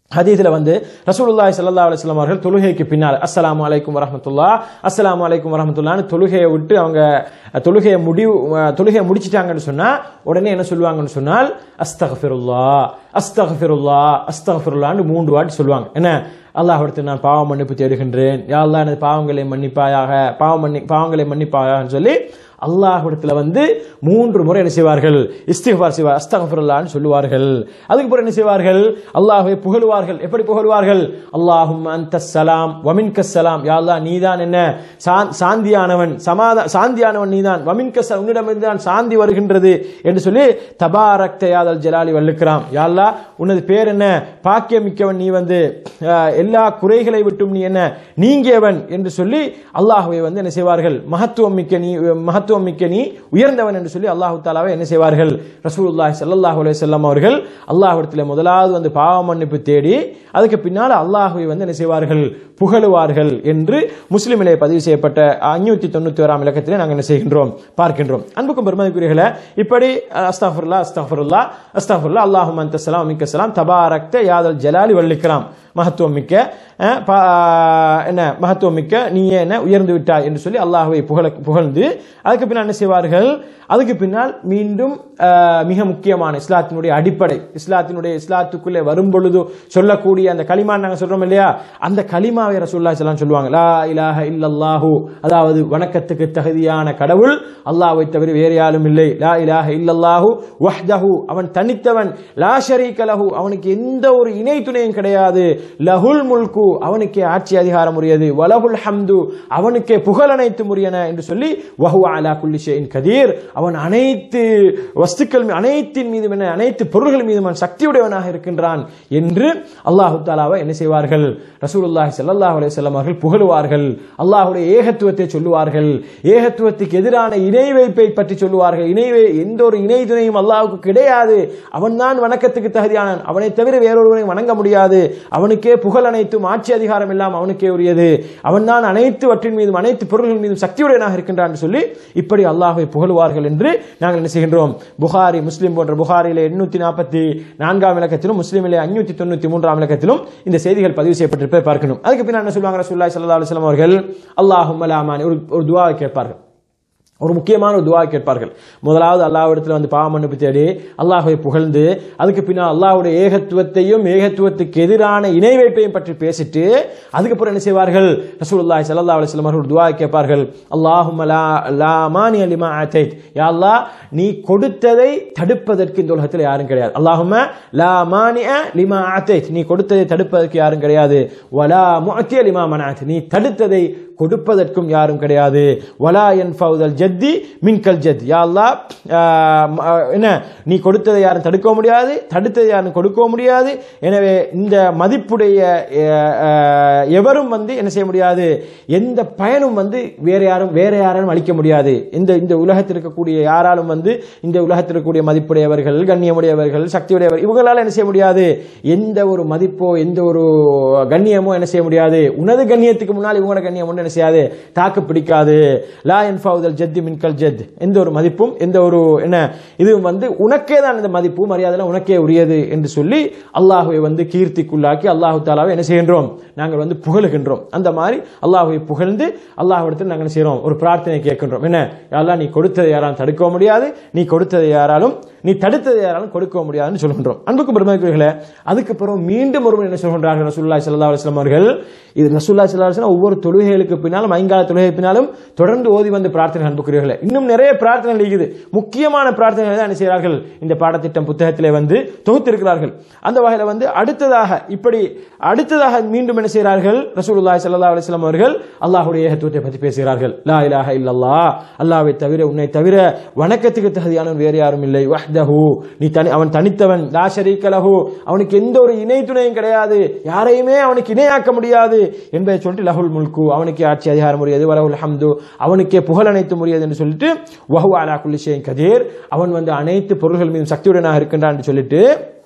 B: ஹதீஸ்ல வந்து ரசூலுல்லாஹி ஸல்லல்லாஹு அலைஹி வஸல்லம் அவர்கள் தொழுகைக்கு பின்னால் அஸ்ஸலாமு அலைக்கும் வரஹ்மத்துல்லாஹ் அஸ்ஸலாமு அலைக்கும் வரஹ்மத்துல்லாஹ்னு தொழுகையை விட்டு அவங்க தொழுகையை முடிவு தொழுகையை முடிச்சிட்டாங்கன்னு சொன்னா உடனே என்ன சொல்லுவாங்கன்னு சொன்னால் அஸ்தக்ஃபிருல்லாஹ் அஸ்தக்ஃபிருல்லாஹ் அஸ்தக்ஃபிருல்லாஹ்னு மூன்று வாட்டி சொல்லுவாங்க என்ன அல்லாஹ்விடத்தில் நான் பாவம் மன்னிப்பு தேடுகின்றேன் யா அல்லாஹ் எனது பாவங்களை மன்னிப்பாயாக பாவம் மன்னி பாவங்களை மன்னிப்பாயான்னு சொல்லி அல்லாஹ்விடத்துல வந்து மூன்று முறை என்ன செய்வார்கள் இஸ்திஃபார் செய்வார் அஸ்தகஃபிருல்லான்னு சொல்லுவார்கள் அதுக்கு பிறகு என்ன செய்வார்கள் அல்லாஹ்வை புகழுவார்கள் எப்படி புகழுவார்கள் அல்லாஹும் அந்த சலாம் வமின் சலாம் யா அல்லாஹ் நீதான் என்ன சா- சாந்தியானவன் சமாதா சாந்தியானவன் நீதான் வமின் கஸ் உன்னிடமிருந்து தான் சாந்தி வருகின்றது என்று சொல்லி தபாரக் தயாதல் ஜலாலி வல்லுக்கிறாம் யா அல்லாஹ் உனது பேர் என்ன பாக்கியமிக்கவன் நீ வந்து அஹ், எல்லா குறைகளை விட்டும் நீ என்ன நீங்கியவன் என்று சொல்லி அல்லாஹ்வை வந்து என்ன செய்வார்கள் மகத்துவம் மிக்க நீ மகத்துவம் மிக்க நீ உயர்ந்தவன் என்று சொல்லி அல்லாஹு தாலாவை என்ன செய்வார்கள் ரசூலுல்லாஹி ஸல்லல்லாஹு அலைஹி வஸல்லம் அவர்கள் அல்லாஹ்விடத்தில் முதலாவது வந்து பாவ மன்னிப்பு தேடி அதுக்கு பின்னால் அல்லாஹ்வை வந்து என்ன செய்வார்கள் புகழுவார்கள் என்று முஸ்லிமிலே பதிவு செய்யப்பட்ட அஞ்சூத்தி தொண்ணூத்தி ஓராம் இலக்கத்திலே நாங்கள் என்ன செய்கின்றோம் பார்க்கின்றோம் அன்புக்கும் பெருமதிக்குரியர்களே இப்படி அஸ்தாஃபுல்லா அஸ்தாஃபுல்லா அஸ்தாஃபுல்லா அல்லாஹும் அந்த சலாம் மிக்க சலாம் தபாரக்த யாதல் ஜலாலி வல்லிக்கலாம் மகத்துவம் மிக்க அஹ், பா- என்ன மகத்துவம் மிக்க நீயே என்ன உயர்ந்து விட்டாய் என்று சொல்லி அல்லாஹ்வை புகழ புகழ்ந்து அதுக்கு பின்னால் என்ன செய்வார்கள் அதுக்கு பின்னால் மீண்டும் அஹ், மிக முக்கியமான இஸ்லாத்தினுடைய அடிப்படை இஸ்லாத்தினுடைய இஸ்லாத்துக்குள்ளே வரும் பொழுது சொல்லக்கூடிய அந்த களிமா நாங்க சொல்றோம் இல்லையா அந்த களிமாவை ரசூலுல்லாஹி ஸல்லல்லாஹு சொல்லுவாங்க லா இலாஹ இல்லல்லாஹு அதாவது வணக்கத்துக்கு தகுதியான கடவுள் அல்லாஹ்வை தவிர வேறு யாரும் இல்லை லா இலாஹ இல்லல்லாஹு வஹ்தஹு அவன் தனித்தவன் லா ஷரீக லஹு அவனுக்கு எந்த ஒரு இணை துணையும் கிடையாது லஹுல் முல்கு அவனுக்கே ஆட்சி அதிகாரம் உரியது வலகுல் ஹம்து அவனுக்கே புகழ் அனைத்து உரியன என்று சொல்லி வஹு அலா குல்லி ஷைஇன் கதீர் அவன் அனைத்து வஸ்துக்கள் மீ- அனைத்தின் மீதும் என்ன அனைத்து பொருள்கள் மீதும் அவன் சக்தியுடையவனாக இருக்கின்றான் என்று அல்லாஹு தாலாவை என்ன செய்வார்கள் ரசூலுல்லாஹி ஸல்லல்லாஹு அலைஹி வஸல்லம் அவர்கள் புகழுவார்கள் அல்லாஹ்வுடைய ஏகத்துவத்தை சொல்லுவார்கள் ஏகத்துவத்துக்கு எதிரான இணை வைப்பை பற்றி சொல்லுவார்கள் இணை வை- எந்த ஒரு இணை துணையும் அல்லாஹ்வுக்கு கிடையாது அவன்தான் வணக்கத்துக்கு தகுதியானவன் அவனை தவிர வேறொருவனை வணங்க முடியாது அவனுக்கே புகழ் அனைத்தும் ஆட்சி அதிகாரம் எல்லாம் அவனுக்கே உரியது அவன்தான் அனைத்துவற்றின் மீதும் அனைத்து பொருள்கள் மீதும் சக்தியுடையனாக இருக்கின்றான் என்று சொல்லி இப்படி அல்லாஹ்வை புகழுவார்கள் என்று நாங்கள் என்ன செய்கின்றோம் புகாரி முஸ்லிம் போன்ற புகாரிலே எண்ணூத்தி நாற்பத்தி நான்காம் இலக்கத்திலும் முஸ்லிமிலே அஞ்சூத்தி தொண்ணூத்தி மூன்றாம் இலக்கத்திலும் இந்த செய்திகள் பதிவு செய்யப்பட்டிருப்பதை பார்க்கணும் அதுக்கு பின்னால் என்ன சொல்லுவாங்க ரசூலுல்லாஹி ஸல்லல்லாஹு அலைஹி வஸல்லம் அவர்கள் அல்லாஹும் அலாமான் ஒரு ஒரு துவாவை கேட்பார்கள் ஒரு முக்கியமான ஒரு துவா கேட்பார்கள் முதலாவது அல்லாஹ்விடத்தில் வந்து பாவ மன்னிப்பு தேடி அல்லாஹ்வை புகழ்ந்து அதுக்கு பின்னால் அல்லாஹ்வுடைய ஏகத்துவத்தையும் ஏகத்துவத்துக்கு எதிரான இணை வைப்பையும் பற்றி பேசிட்டு அதுக்கப்புறம் என்ன செய்வார்கள் ரசூலுல்லாஹி ஸல்லல்லாஹு அலைஹி வஸல்லம் அவர்கள் ஒரு துவா கேட்பார்கள் அல்லாஹும் லா லா மானி லிமா ஆதைத் யா அல்லாஹ் நீ கொடுத்ததை தடுப்பதற்கு இந்த உலகத்தில் யாரும் கிடையாது அல்லாஹும்ம லா மானிஅ லிமா ஆதைத் நீ கொடுத்ததை தடுப்பதற்கு யாரும் கிடையாது வலா முஅத்திய லிமா மனஅத் நீ தடுத்ததை கொடுப்பதற்கும் யாரும் கிடையாது வலா என்பவுதல் ஜத்தி மின்கல் ஜத் யா அல்லாஹ் ஆஹ், ம- ஆஹ், என்ன நீ கொடுத்ததை யாரும் தடுக்க முடியாது தடுத்ததை யாரும் கொடுக்க முடியாது எனவே இந்த மதிப்புடைய ஆஹ், ஆஹ், எவரும் வந்து என்ன செய்ய முடியாது எந்த பயனும் வந்து வேற யாரும் வேற யாராலும் அளிக்க முடியாது இந்த இந்த உலகத்தில் இருக்கக்கூடிய யாராலும் வந்து இந்த உலகத்தில் இருக்கக்கூடிய மதிப்புடையவர்கள் கண்ணியமுடையவர்கள் சக்தியுடையவர் இவங்களால என்ன செய்ய முடியாது எந்த ஒரு மதிப்போ எந்த ஒரு கண்ணியமோ என்ன செய்ய முடியாது உனது கண்ணியத்துக்கு முன்னால் இவங்களோட கண்ணியம் ஒன்றும் என்ன செய்யாது தாக்கு பிடிக்காது லா என்பவுதல் ஜத்தி மின்கல் ஜத் எந்த ஒரு மதிப்பும் எந்த ஒரு என்ன இதுவும் வந்து உனக்கே தான் இந்த மதிப்பு மரியாதை உனக்கே உரியது என்று சொல்லி அல்லாஹுவை வந்து கீர்த்திக்குள்ளாக்கி அல்லாஹு தாலாவை என்ன செய்கின்றோம் நாங்கள் வந்து புகழுகின்றோம் அந்த மாதிரி அல்லாஹுவை புகழ்ந்து அல்லாஹ்விடத்தில் நாங்கள் என்ன செய்கிறோம் ஒரு பிரார்த்தனை கேட்கின்றோம் என்ன யாரெல்லாம் நீ கொடுத்ததை யாராலும் தடுக்க முடியாது நீ கொடுத்ததை யாராலும் நீ தடுத்ததை யாராலும் கொடுக்க முடியாதுன்னு சொல்கின்றோம் அன்புக்கு பெருமைக்குரியர்களே அதுக்கு பிறகு மீண்டும் ஒருவர் என்ன சொல்கின்றார்கள் ரசூலுல்லாஹி ஸல்லல்லாஹு அலைஹி வஸல்லம் அவர்கள் இது ரசூலுல்லாஹி ஸல்லல்லாஹு அலைஹி வஸல்லம் ஒவ்வொரு தொழுகைகளுக்கு பின்னாலும் ஐங்கால தொழுகை பின்னாலும் தொடர்ந்து ஓதி வந்த பிரார்த்தனை அன்புக்குரியர்களே இன்னும் நிறைய பிரார்த்தனை இருக்குது முக்கியமான பிரார்த்தனைகளை தான் என்ன செய்கிறார்கள் இந்த பாடத்திட்டம் புத்தகத்திலே வந்து தொகுத்திருக்கிறார்கள் அந்த வகையில் வந்து அடுத்ததாக இப்படி அடுத்ததாக மீண்டும் என்ன செய்கிறார்கள் ரசூலுல்லாஹி ஸல்லல்லாஹு அலைஹி வஸல்லம் அவர்கள் அல்லாஹ்வுடைய ஏகத்துவத்தை பற்றி பேசுகிறார்கள் லா இலாஹ இல்லல்லாஹ் அல்லாஹ்வை தவிர உன்னை தவிர வணக்கத்துக்கு தகுதியானவன் வேறு யாரும் இல்லை வஹ்தஹு நீ தனி அவன் தனித்தவன் லா ஷரீக லஹு அவனுக்கு எந்த ஒரு இணை துணையும் கிடையாது யாரையுமே அவனுக்கு இணையாக்க முடியாது என்பதை சொல்லிட்டு லஹுல் முல்கு அவனுக்கே ஆட்சி அதிகாரம் உரியது வலஹுல் ஹம்து அவனுக்கே புகழ் அனைத்து உரியது என்று சொல்லிட்டு வஹு அலா குல்லி ஷைஇன் கதீர் அவன் வந்து அனைத்து பொருள்கள் மீதும் சக்தியுடனாக இருக்கின்றான் என்று சொல்லிட்டு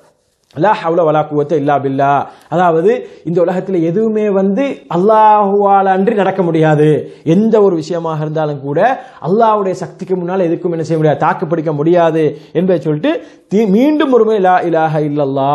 B: லா ஹவுல வலா குவத்த இல்லா பில்லா அதாவது இந்த உலகத்தில் எதுவுமே வந்து அல்லாஹுவால் அன்றி நடக்க முடியாது எந்த ஒரு விஷயமாக இருந்தாலும் கூட அல்லாஹ்வுடைய சக்திக்கு முன்னால் எதுக்கும் என்ன செய்ய முடியாது தாக்கு பிடிக்க முடியாது என்பதை சொல்லிட்டு தி- மீண்டும் ஒருமை லா இலாஹ இல்லல்லா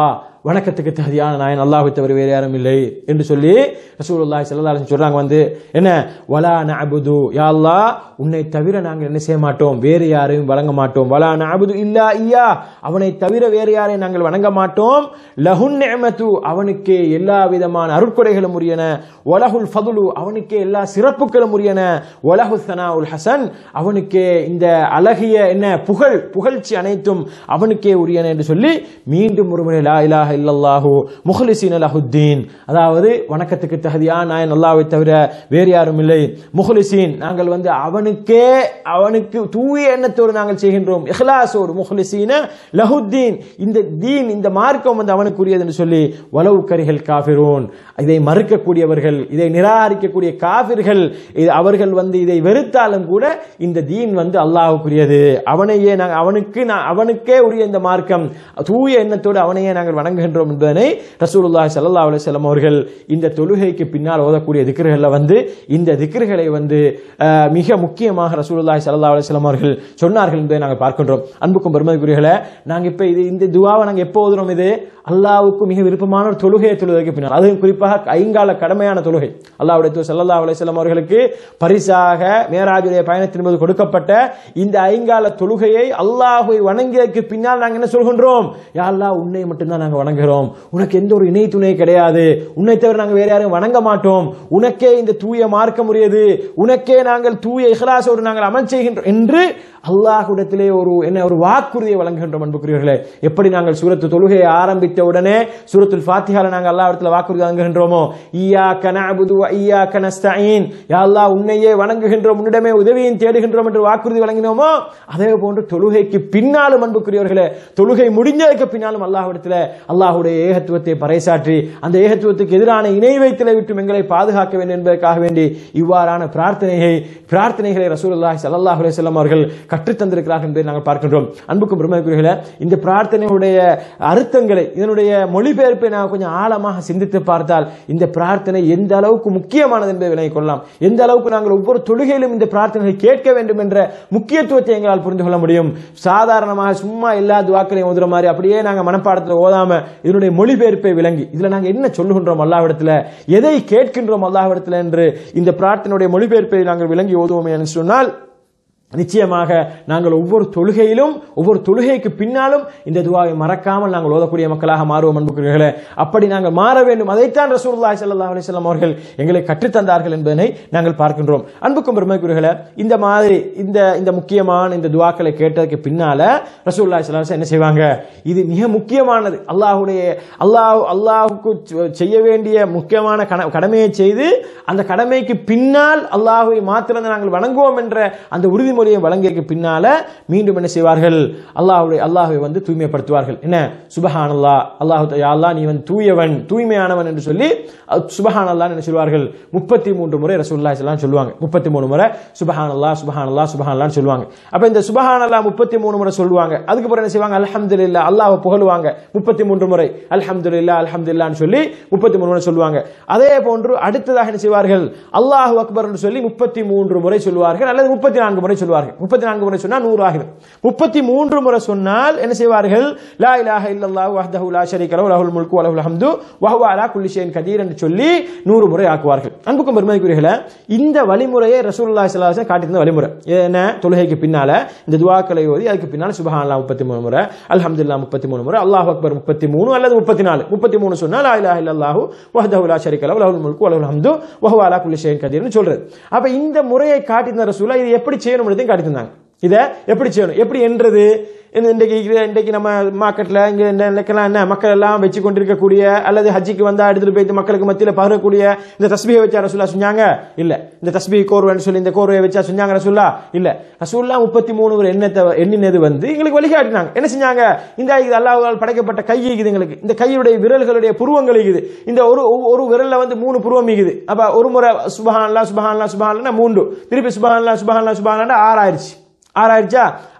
B: வணக்கத்துக்கு தகுதியான நாயன் அல்லாஹ்வை தவிர வேறு யாரும் இல்லை என்று சொல்லி ரசூலுல்லாஹி ஸல்லல்லாஹு அலைஹி வஸல்லம் சொல்றாங்க வந்து என்ன வலா நஅபுது யா அல்லாஹ் உன்னை தவிர நாங்கள் என்ன செய்ய மாட்டோம் வேறு யாரையும் வணங்க மாட்டோம் வலா நஅபுது இல்லா ஐயா அவனை தவிர வேறு யாரையும் நாங்கள் வணங்க மாட்டோம் லஹுன் நிஅமத்து அவனுக்கே எல்லா விதமான அருட்கொடைகளும் உரியன வலஹுல் ஃபதுலு அவனுக்கே எல்லா சிறப்புகளும் உரியன வலஹு சனாவுல் ஹசன் அவனுக்கே இந்த அழகிய என்ன புகழ் புகழ்ச்சி அனைத்தும் அவனுக்கே உரியன என்று சொல்லி மீண்டும் ஒருமுறை லா இலாஹ இல்லல்லாஹு முஹ்லிசீன லஹுத்தீன் அதாவது வணக்கத்துக்கு தகுதியான நாயன் அல்லாஹ்வை தவிர வேறு யாரும் இல்லை முஹ்லிசீன் நாங்கள் வந்து அவனுக்கே அவனுக்கு தூய எண்ணத்தோடு நாங்கள் செய்கின்றோம் இஹ்லாஸோடு முஹ்லிசீன லஹுத்தீன் இந்த தீன் இந்த மார்க்கம் வந்து அவனுக்குரியது என்று சொல்லி வலவு கரிகள் காஃபிரூன் இதை மறுக்கக்கூடியவர்கள் இதை நிராகரிக்கக்கூடிய காபிர்கள் இது அவர்கள் வந்து இதை வெறுத்தாலும் கூட இந்த தீன் வந்து அல்லாஹ்வுக்குரியது அவனையே நாங்கள் அவனுக்கு நான் அவனுக்கே உரிய இந்த மார்க்கம் தூய எண்ணத்தோடு அவனையே நாங்கள் வணங்குகின்றோம் என்பதனை ரசூலுல்லாஹி ஸல்லல்லாஹு அலைஹி வஸல்லம் அவர்கள் இந்த தொழுகைக்கு பின்னால் ஓதக்கூடிய திக்ருகளில் வந்து இந்த திக்ருகளை வந்து அஹ், மிக முக்கியமாக ரசூலுல்லாஹி ஸல்லல்லாஹு அலைஹி வஸல்லம் அவர்கள் சொன்னார்கள் என்பதை நாங்கள் பார்க்கின்றோம் அன்புக்கும் பெருமதிக்குரியர்களே நாங்கள் இப்போ இது இந்த துவாவை நாங்கள் எப்போ ஓதுறோம் இது அல்லாஹ்வுக்கு மிக விருப்பமான ஒரு தொழுகையை தொழுகைக்கு பின்னால் அதுவும் குறிப்பாக ஐங்கால கடமையான தொழுகை அல்லாஹ்வுடைய தூதர் ஸல்லல்லாஹு அலைஹி வஸல்லம் அவர்களுக்கு பரிசாக மேராஜுடைய பயணத்தின் போது கொடுக்கப்பட்ட இந்த ஐங்கால தொழுகையை அல்லாஹ்வை வணங்கியதற்கு பின்னால் நாங்கள் என்ன சொல்கின்றோம் யா அல்லாஹ் உன்னை மட்டும்தான் நாங்கள் வணங்குகிறோம் உனக்கு எந்த ஒரு இணை துணை கிடையாது உன்னை தவிர நாங்கள் வேற யாரையும் வணங்க மாட்டோம் உனக்கே இந்த தூய மார்க்கம் உரியது உனக்கே நாங்கள் தூய இஹ்லாஸோடு நாங்கள் அமல் செய்கின்றோம் என்று அல்லாஹ்விடத்திலே ஒரு என்ன ஒரு வாக்குறுதியை வழங்குகின்றோம் அன்புக்குரியவர்களே எப்படி நாங்கள் சூரத்து தொழுகையை ஆரம்பித்த உடனே சூரத்துல் ஃபாத்திஹால நாங்கள் அல்லாஹ்விடத்தில் வாக்குறுதி வழங்குகின்றோமோ ஈயாக்க நஅபுது வ ஈயாக்க நஸ்தஈன் யா அல்லாஹ் உன்னையே வணங்குகின்றோம் உன்னிடமே உதவியும் தேடுகின்றோம் என்று வாக்குறுதி வழங்கினோமோ அதே போன்று தொழுகைக்கு பின்னாலும் அன்புக்குரியவர்களே தொழுகை முடிஞ்சதுக்கு பின்னாலும் அல்லாஹ்விடத்தில் அல்லாஹ்வுடைய ஏகத்துவத்தை பறைசாற்றி அந்த ஏகத்துவத்துக்கு எதிரான இணை வைத்தலை விட்டு எங்களை பாதுகாக்க வேண்டும் என்பதற்காக வேண்டி இவ்வாறான பிரார்த்தனையை பிரார்த்தனைகளை ரசூலுல்லாஹி ஸல்லல்லாஹு அலைஹி வஸல்லம் அவர்கள் கற்றுத் தந்திருக்கிறார்கள் என்பதை நாங்கள் பார்க்கின்றோம் அன்புக்கும் பிரம்மக்குரியர்களே இந்த பிரார்த்தனையுடைய அர்த்தங்களை இதனுடைய மொழிபெயர்ப்பை நான் கொஞ்சம் ஆழமாக சிந்தித்து பார்த்தால் இந்த பிரார்த்தனை எந்த அளவுக்கு முக்கியமானது என்பதை விளங்கிக் கொள்ளலாம் எந்த அளவுக்கு நாங்கள் ஒவ்வொரு தொழுகையிலும் இந்த பிரார்த்தனைகளை கேட்க வேண்டும் என்ற முக்கியத்துவத்தை எங்களால் புரிந்து கொள்ள முடியும் சாதாரணமாக சும்மா எல்லா துவாக்களையும் ஓதுற மாதிரி அப்படியே நாங்கள் மனப்பாடத்தில் ஓதாம இதனுடைய மொழிபெயர்ப்பை விளங்கி இதுல நாங்கள் என்ன சொல்லுகின்றோம் அல்லாஹ்விடத்தில் எதை கேட்கின்றோம் அல்லாஹ்விடத்தில் என்று இந்த பிரார்த்தனையுடைய மொழிபெயர்ப்பை நாங்கள் விளங்கி ஓதுவோமே என்று சொன்னால் நிச்சயமாக நாங்கள் ஒவ்வொரு தொழுகையிலும் ஒவ்வொரு தொழுகைக்கு பின்னாலும் இந்த துவாவை மறக்காமல் நாங்கள் ஓதக்கூடிய மக்களாக மாறுவோம் அன்புக்குரியர்களே அப்படி நாங்கள் மாற வேண்டும் அதைத்தான் ரசூலுல்லாஹி ஸல்லல்லாஹு அலைஹி வஸல்லம் அவர்கள் எங்களை கற்றுத்தந்தார்கள் என்பதனை நாங்கள் பார்க்கின்றோம் அன்புக்கும் பெருமைக்குரியர்களே இந்த மாதிரி இந்த இந்த முக்கியமான இந்த துவாக்களை கேட்டதுக்கு பின்னால ரசூலுல்லாஹி ஸல்லல்லாஹு அலைஹி வஸல்லம் என்ன செய்வாங்க இது மிக முக்கியமானது அல்லாஹ்வுடைய அல்லாஹ் அல்லாஹ்வுக்கு செ- செய்ய வேண்டிய முக்கியமான கட- கடமையை செய்து அந்த கடமைக்கு பின்னால் அல்லாஹ்வை மாத்திரம் நாங்கள் வணங்குவோம் என்ற அந்த உறுதிமொழியை வழங்கியதற்கு பின்னால மீண்டும் என்ன செய்வார்கள் அல்லாஹ்வுடைய அல்லாஹ்வை வந்து தூய்மைப்படுத்துவார்கள் என்ன சுபஹானல்லாஹ் அல்லாஹ் யா அல்லாஹ் நீ வந்து தூயவன் தூய்மையானவன் என்று சொல்லி சுபஹானல்லாஹ் என்ன சொல்வார்கள் முப்பத்தி மூன்று முறை ரசூலுல்லாஹி ஸல்லல்லாஹு அலைஹி சொல்லுவாங்க முப்பத்தி மூணு முறை சுபஹானல்லாஹ் சுபஹானல்லாஹ் சுபஹானல்லாஹ் சொல்லுவாங்க அப்ப இந்த சுபஹானல்லாஹ் முப்பத்தி மூணு முறை சொல்லுவாங்க அதுக்கு அப்புறம் என்ன செய்வாங்க அல்ஹம்துலில்லாஹ் அல்லாஹ்வை புகழுவாங்க முப்பத்தி மூன்று முறை அல்ஹம்துலில்லாஹ் அல்ஹம்துலில்லாஹ்னு சொல்லி முப்பத்தி மூணு முறை சொல்லுவாங்க அதே போன்று அடுத்ததாக என்ன செய்வார்கள் அல்லாஹ் அக்பர் என்று சொல்லி முப்பத்தி மூன்று முறை சொல்வார்கள் அல்லது முப்பத்தி நான்கு முறை சொல்வார்கள் முப்பத்தி நான்கு முறை சொன்னால் நூறு ஆகிடும் முப்பத்தி மூன்று முறை சொன்னால் என்ன செய்வார்கள் லா இலாஹ இல்லல்லாஹு வஹ்தஹு லா ஷரீக லஹு லஹுல் முல்கு வ லஹுல் ஹம்து வ ஹுவ அலா குல்லி ஷைஇன் கதீர் என்று சொல்லி நூறு முறை ஆக்குவார்கள் அன்புக்கும் பெருமதிக்குரியர்களே இந்த வழிமுறையை ரசூலுல்லாஹி ஸல்லல்லாஹு அலைஹி வஸல்லம் காட்டியிருந்த வழிமுறை என்ன தொழுகைக்கு பின்னால இந்த துஆக்களை ஓதி அதுக்கு பின்னால சுபஹானல்லாஹ் முப்பத்தி மூணு முறை அல்ஹம்துலில்லாஹ் முப்பத்தி மூணு முறை அல்லாஹ் அக்பர் முப்பத்தி மூணு அல்லது முப்பத்தி நாலு முப்பத்தி மூணு சொன்னால் லா இலாஹ இல்லல்லாஹு வஹ்தஹு லா ஷரீக லஹு லஹுல் முல்கு வ லஹுல் ஹம்து வ ஹுவ அலா குல்லி ஷைஇன் கதீர்னு சொல்றது அப்ப இந்த முறையை காட்டியிருந்த ரசூலா இது எப்படி செய்யணும்ன்றதையும் காட்டி தந்தாங்க இதை எப்படி செய்யணும் எப்படி என்றது இந்த இன்றைக்கு இது- இன்றைக்கு நம்ம மார்க்கெட்டில் இங்கே இந்த இலக்கெல்லாம் என்ன மக்கள் எல்லாம் வச்சு கொண்டிருக்கக்கூடிய அல்லது ஹஜ்ஜிக்கு வந்தா எடுத்துட்டு போயிட்டு மக்களுக்கு மத்தியில் பகிரக்கூடிய இந்த தஸ்பியை வச்சா ரசூல்லா சொன்னாங்க இல்ல இந்த தஸ்பி கோர்வைன்னு சொல்லி இந்த கோர்வையை வச்சா சொன்னாங்க ரசூல்லா இல்ல ரசூல்லா முப்பத்தி மூணு ஒரு எண்ணத்தை எண்ணினது வந்து எங்களுக்கு வழிகாட்டினாங்க என்ன செஞ்சாங்க இந்த இது அல்லாஹ்வால் படைக்கப்பட்ட கை இருக்குது எங்களுக்கு இந்த கையுடைய விரல்களுடைய புருவங்கள் இருக்குது இந்த ஒரு ஒரு விரல்ல வந்து மூணு புருவம் இருக்குது அப்ப ஒரு முறை சுபஹான்லா சுபஹான்லா சுபஹான்லா மூன்று திருப்பி சுபஹான்லா சுபஹான்லா சுபஹான்லா ஆறாயிருச்சு ஆறாயிருச்சா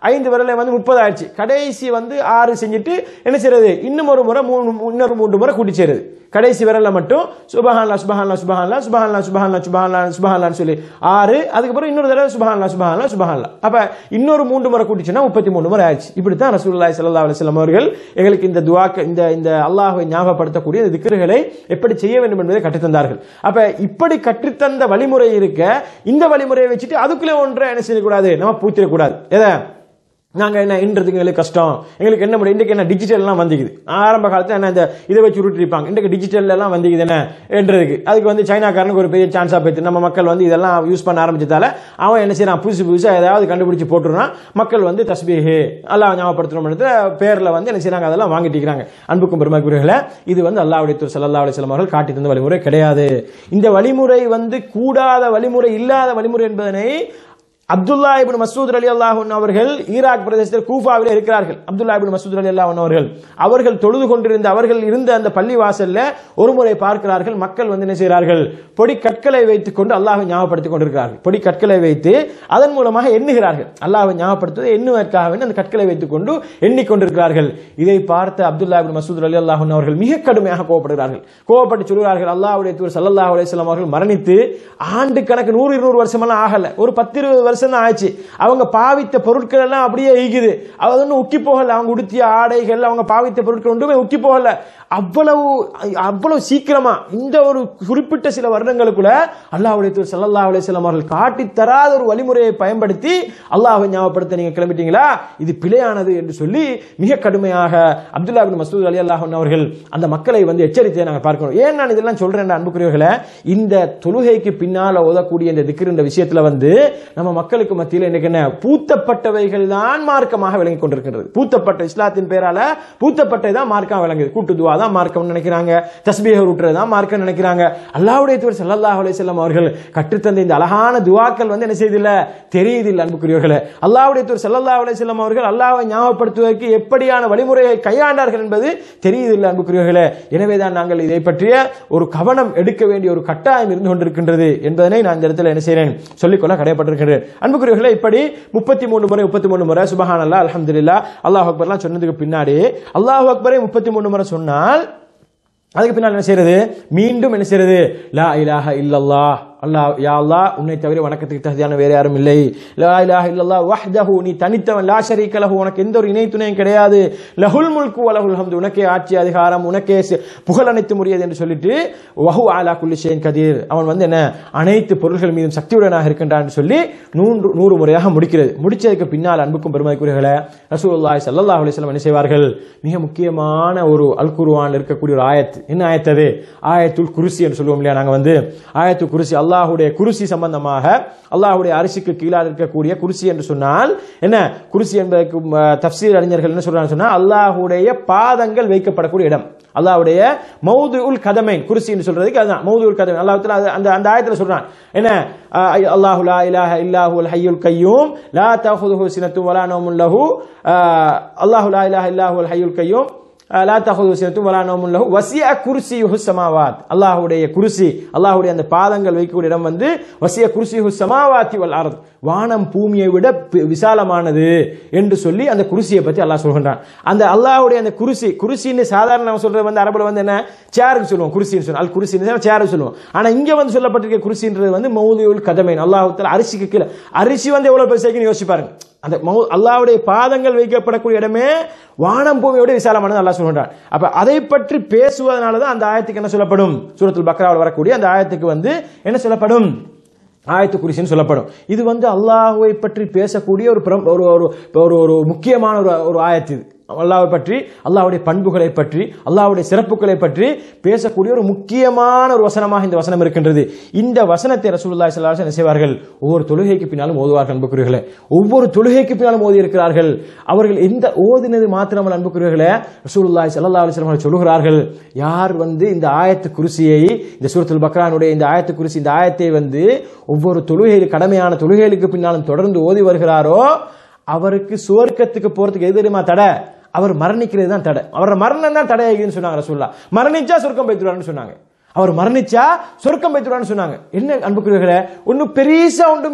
B: ஐந்து விரலை வந்து முப்பது ஆயிடுச்சு கடைசி வந்து ஆறு செஞ்சுட்டு என்ன செய்யறது இன்னும் ஒரு முறை மூணு இன்னொரு மூன்று முறை கூட்டி சேருது கடைசி விரல்ல மட்டும் சுபஹான்லா சுபஹான்லா சுபஹான்லா சுபஹான்லா சுபஹான்லா சுபஹான்லா சுபஹான்லான்னு சொல்லி ஆறு அதுக்கப்புறம் இன்னொரு தடவை சுபஹான்லா சுபஹான்லா சுபஹான்லா அப்ப இன்னொரு மூன்று முறை கூட்டிச்சுன்னா முப்பத்தி மூணு முறை ஆயிடுச்சு இப்படி தான் ரசூலுல்லாஹி ஸல்லல்லாஹு அலைஹி வஸல்லம் அவர்கள் எங்களுக்கு இந்த துவாக்க இந்த இந்த அல்லாஹ்வை ஞாபகப்படுத்தக்கூடிய இந்த திக்ருகளை எப்படி செய்ய வேண்டும் என்பதை கற்றுத்தந்தார்கள் அப்ப இப்படி கற்றுத்தந்த வழிமுறை இருக்க இந்த வழிமுறையை வச்சுட்டு அதுக்குள்ளே ஒன்றை என்ன செய்யக்கூடாது நம்ம பூத்திடக்கூடாது எதை நாங்கள் என்ன இன்றதுக்கு எங்களுக்கு கஷ்டம் எங்களுக்கு என்ன முடியும் இன்றைக்கு என்ன டிஜிட்டல்லாம் வந்துக்குது ஆரம்ப காலத்தில் என்ன இந்த இதை வச்சு உருட்டிருப்பாங்க இன்றைக்கு டிஜிட்டல் எல்லாம் வந்துக்குது என்ன என்றதுக்கு அதுக்கு வந்து சைனாக்காரனுக்கு ஒரு பெரிய சான்ஸாக போயிட்டு நம்ம மக்கள் வந்து இதெல்லாம் யூஸ் பண்ண ஆரம்பிச்சதால அவன் என்ன செய்யறான் புதுசு புதுசாக ஏதாவது கண்டுபிடிச்சு போட்டுருறான் மக்கள் வந்து தஸ்பீஹு அல்லாஹ் ஞாபகப்படுத்தணும் பேரில் வந்து என்ன செய்றாங்க அதெல்லாம் வாங்கிட்டு இருக்கிறாங்க அன்புக்கும் பெருமைக்குரியவர்களே இது வந்து அல்லாஹ்வுடைய தூர் ஸல்லல்லாஹு அலைஹி வஸல்லம் அவர்கள் காட்டி தந்த வழிமுறை கிடையாது இந்த வழிமுறை வந்து கூடாத வழிமுறை இல்லாத வழிமுறை என்பதனை அப்துல்லா இபின் மசூத் அலி அல்லாஹன் அவர்கள் ஈராக் பிரதேசத்தில் கூஃபாவில் இருக்கிறார்கள் அப்துல்லா இபின் மசூத் அலி அல்லாஹன் அவர்கள் அவர்கள் தொழுது கொண்டிருந்த அவர்கள் இருந்த அந்த பள்ளி வாசல்ல ஒரு முறை பார்க்கிறார்கள் மக்கள் வந்து என்ன செய்கிறார்கள் பொடி கற்களை வைத்துக் கொண்டு அல்லாஹை ஞாபகப்படுத்திக் கொண்டிருக்கிறார்கள் பொடி கற்களை வைத்து அதன் மூலமாக எண்ணுகிறார்கள் அல்லாஹை ஞாபகப்படுத்துவதை எண்ணுவதற்காக வேண்டி அந்த கற்களை வைத்துக் கொண்டு எண்ணிக்கொண்டிருக்கிறார்கள் இதை பார்த்த அப்துல்லா இபின் மசூத் அலி அல்லாஹன் அவர்கள் மிக கடுமையாக கோவப்படுகிறார்கள் கோவப்பட்டு சொல்கிறார்கள் அல்லாஹ்வுடைய தூர் சல்லல்லாஹு அலைஹி வஸல்லம் அவர்கள் மரணித்து ஆண்டு கணக்கு நூறு இருநூறு வருஷமெல்லாம் ஆகல ஒரு பத்து இருபது வருஷம் தான் ஆச்சு அவங்க பாவித்த பொருட்கள் எல்லாம் அப்படியே ஈகுது அது ஒன்றும் உக்கி போகல அவங்க உடுத்திய ஆடைகள் அவங்க பாவித்த பொருட்கள் ஒன்றுமே உக்கி போகல அவ்வளவு அவ்வளவு சீக்கிரமா இந்த ஒரு குறிப்பிட்ட சில வருடங்களுக்குள்ள அல்லாஹ்வுடைய தூர் ஸல்லல்லாஹு அலைஹி வஸல்லம் அவர்கள் காட்டி தராத ஒரு வழிமுறையை பயன்படுத்தி அல்லாஹ்வை ஞாபகப்படுத்த நீங்க கிளம்பிட்டீங்களா இது பிழையானது என்று சொல்லி மிக கடுமையாக அப்துல்லா பின் மசூத் அலி அல்லாஹ் அவர்கள் அந்த மக்களை வந்து எச்சரித்ததை நாங்கள் பார்க்கணும் ஏன் நான் இதெல்லாம் சொல்றேன் அன்புக்குரியவர்களே இந்த தொழுகைக்கு பின்னால ஓதக்கூடிய இந்த திக்ர் இந்த விஷயத்துல வந்து நம்ம மக்களுக்கு மத்தியில் இன்னைக்கு என்ன பூத்தப்பட்டவைகள் தான் மார்க்கமாக விளங்கி கொண்டிருக்கிறது பூத்தப்பட்ட இஸ்லாத்தின் பேரால பூத்தப்பட்டது தான் மார்க்கம் விளங்குது கூட்டு துவா தான் மார்க்கம் நினைக்கிறாங்க தஸ்பீக விட்டுறது தான் மார்க்கம் நினைக்கிறாங்க அல்லாஹ்வுடைய தூர் ஸல்லல்லாஹு அலைஹி வஸல்லம் அவர்கள் கற்றுத்தந்த இந்த அழகான துவாக்கள் வந்து என்ன செய்தில்ல தெரியுதில்லை அன்புக்குரியவர்களே அல்லாஹ்வுடைய தூர் ஸல்லல்லாஹு அலைஹி வஸல்லம் அவர்கள் அல்லாஹ்வை ஞாபகப்படுத்துவதற்கு எப்படியான வழிமுறையை கையாண்டார்கள் என்பது தெரியுதில்லை அன்புக்குரியவர்களே எனவே தான் நாங்கள் இதை பற்றிய ஒரு கவனம் எடுக்க வேண்டிய ஒரு கட்டாயம் இருந்து கொண்டிருக்கின்றது என்பதனை நான் இந்த இடத்துல என்ன செய்கிறேன் சொல்லிக்கொள்ள கடையப்பட்டிருக்கிறேன் அன்புக்குரியவர்களே இப்படி முப்பத்தி மூணு முறை முப்பத்தி மூணு முறை சுபஹான் அல்லா அலமதுல்லா அல்லாஹ் அக்பர்லாம் சொன்னதுக்கு பின்னாடி அல்லாஹ் அக்பரை முப்பத்தி மூணு முறை சொன்னால் அதுக்கு பின்னால் என்ன செய்யறது மீண்டும் என்ன செய்யறது லா இலாஹ இல்லல்லாஹ் அல்லாஹ் யா அல்லாஹ் உன்னை தவிர வணக்கத்துக்கு தகுதியான வேற யாரும் இல்லை லா இலாஹ இல்லல்லாஹ் வஹ்தஹு நீ தனித்தவன் லா ஷரீக லஹு உனக்கு எந்த ஒரு இணை துணையும் கிடையாது லஹுல் முல்கு வலஹுல் ஹம்து உனக்கே ஆட்சி அதிகாரம் உனக்கே சி- புகழ் அனைத்து முடியாது என்று சொல்லிட்டு வஹு அலா குல்லி ஷைன் கதீர் அவன் வந்து என்ன அனைத்து பொருள்கள் மீதும் சக்தியுடனாக இருக்கின்றான் சொல்லி நூறு நூறு முறையாக முடிக்கிறது முடிச்சதுக்கு பின்னால் அன்புக்கும் பெருமைக்குரியவர்களே ரசூலுல்லாஹி ஸல்லல்லாஹு அலைஹி வஸல்லம் என்ன செய்வார்கள் மிக முக்கியமான ஒரு அல் குர்ஆன்ல இருக்கக்கூடிய ஒரு ஆயத் என்ன ஆயத் அது ஆயத்துல் குருசி என்று சொல்லுவோம் இல்லையா நாங்க வந்து ஆயத்து குருசி அல்லாஹ்வுடைய குருசி சம்பந்தமாக அல்லாஹ்வுடைய அரிசிக்கு கீழாக இருக்கக்கூடிய குருசி என்று சொன்னால் என்ன குருசி என்பதற்கு ம, தஃப்சீர் அறிஞர்கள் என்ன சொல்றாங்க சொன்னா அல்லாஹ்வுடைய பாதங்கள் வைக்கப்படக்கூடிய இடம் அல்லாஹ்வுடைய மௌது உல் கதமைன் குருசி என்று சொல்றதுக்கு அதுதான் மௌது உல் கதமைன் அல்லாஹ் தஆலா அது- அந்த அந்த ஆயத்துல சொல்றான் என்ன அஹ், அல்லாஹு லா இலாஹ இல்லாஹு அல் ஹய்யுல் கய்யூம் லா தஅخذஹு சினத்து வலா நௌமுன் லஹு அஹ், அல்லாஹு லா இலாஹ இல்லாஹு அல் ஹய்யுல் கய்யூம் லா தஹுது சினத்தும் வலா நௌமுன் லஹு வசிய குர்சியுஹு ஸமாவாத் அல்லாஹ்வுடைய குர்சி அல்லாஹ்வுடைய அந்த பாதங்கள் வைக்கக்கூடிய இடம் வந்து வசிய குர்சியுஹு ஸமாவாத்தி வல் அர்த் வானம் பூமியை விட பி- விசாலமானது என்று சொல்லி அந்த குருசியை பத்தி அல்லாஹ் சொல்கின்றான் அந்த அல்லாஹ்வுடைய அந்த குருசி குருசின்னு சாதாரண நம்ம சொல்றது வந்து அரபுல வந்து என்ன சேருக்கு சொல்லுவோம் குருசின்னு சொல்லுவோம் அல் குருசின்னு சேருக்கு சொல்லுவோம் ஆனா இங்க வந்து சொல்லப்பட்டிருக்க குருசின்றது வந்து மௌதியுல் கதமைன் அல்லாஹ் தஆலா அரிசிக்கு கீழே அரிசி வந்து எவ்வளவு பெருசாக்குன்னு யோசிச்சு பாருங்க அந்த மௌ- அல்லாஹ்வுடைய பாதங்கள் வைக்கப்படக்கூடிய இடமே வானம் பூமியோட விசாலமானது அல்லாஹ் சொல்கிறான் அப்ப அதை பற்றி பேசுவதனால தான் அந்த ஆயத்துக்கு என்ன சொல்லப்படும் சூரத்துல் பக்ராவில் வரக்கூடிய அந்த ஆயத்துக்கு வந்து என்ன சொல்லப்படும் ஆயத்து குறிசின்னு சொல்லப்படும் இது வந்து அல்லாஹ்வை பற்றி பேசக்கூடிய ஒரு பிரம்- ஒரு ஒரு ஒரு ஒரு முக்கியமான ஒரு ஒரு ஆயத்து இது அல்லாஹ்வை பற்றி அல்லாஹ்வுடைய பண்புகளை பற்றி அல்லாஹ்வுடைய சிறப்புகளை பற்றி பேசக்கூடிய ஒரு முக்கியமான ஒரு வசனமாக இந்த வசனம் இருக்கின்றது இந்த வசனத்தை ரசூலுல்லாஹி ஸல்லல்லாஹு அலைஹி வஸல்லம் என்ன செய்வார்கள் ஒவ்வொரு தொழுகைக்கு பின்னாலும் ஓதுவார்கள் அன்புக்குரியவர்களே ஒவ்வொரு தொழுகைக்கு பின்னாலும் ஓதி இருக்கிறார்கள் அவர்கள் எந்த ஓதினது மாத்திரமல்ல அன்புக்குரியவர்களே ரசூலுல்லாஹி ஸல்லல்லாஹு அலைஹி வஸல்லம் அவர்கள் சொல்கிறார்கள் யார் வந்து இந்த ஆயத்து குருசியை இந்த சூரத்துல் பக்ரானுடைய இந்த ஆயத்து குருசி இந்த ஆயத்தை வந்து ஒவ்வொரு தொழுகையில் கடமையான தொழுகைகளுக்கு பின்னாலும் தொடர்ந்து ஓதி வருகிறாரோ அவருக்கு சுவர்க்கத்துக்கு போறதுக்கு எது தெரியுமா தடை அவர் மரணிக்கிறது தான் தடை அவரோட மரணம் தான் தடையாகுதுன்னு சொன்னாங்க ரசூல்லா மரணிச்சா சொர்க்கம் பைத்துறான்னு சொன்னாங்க அவர் மரணிச்சா சொர்க்கம் பைத்துறான்னு சொன்னாங்க என்ன அன்புக்குரியவர்களே ஒன்றும் பெரிசா ஒன்றும் இல்ல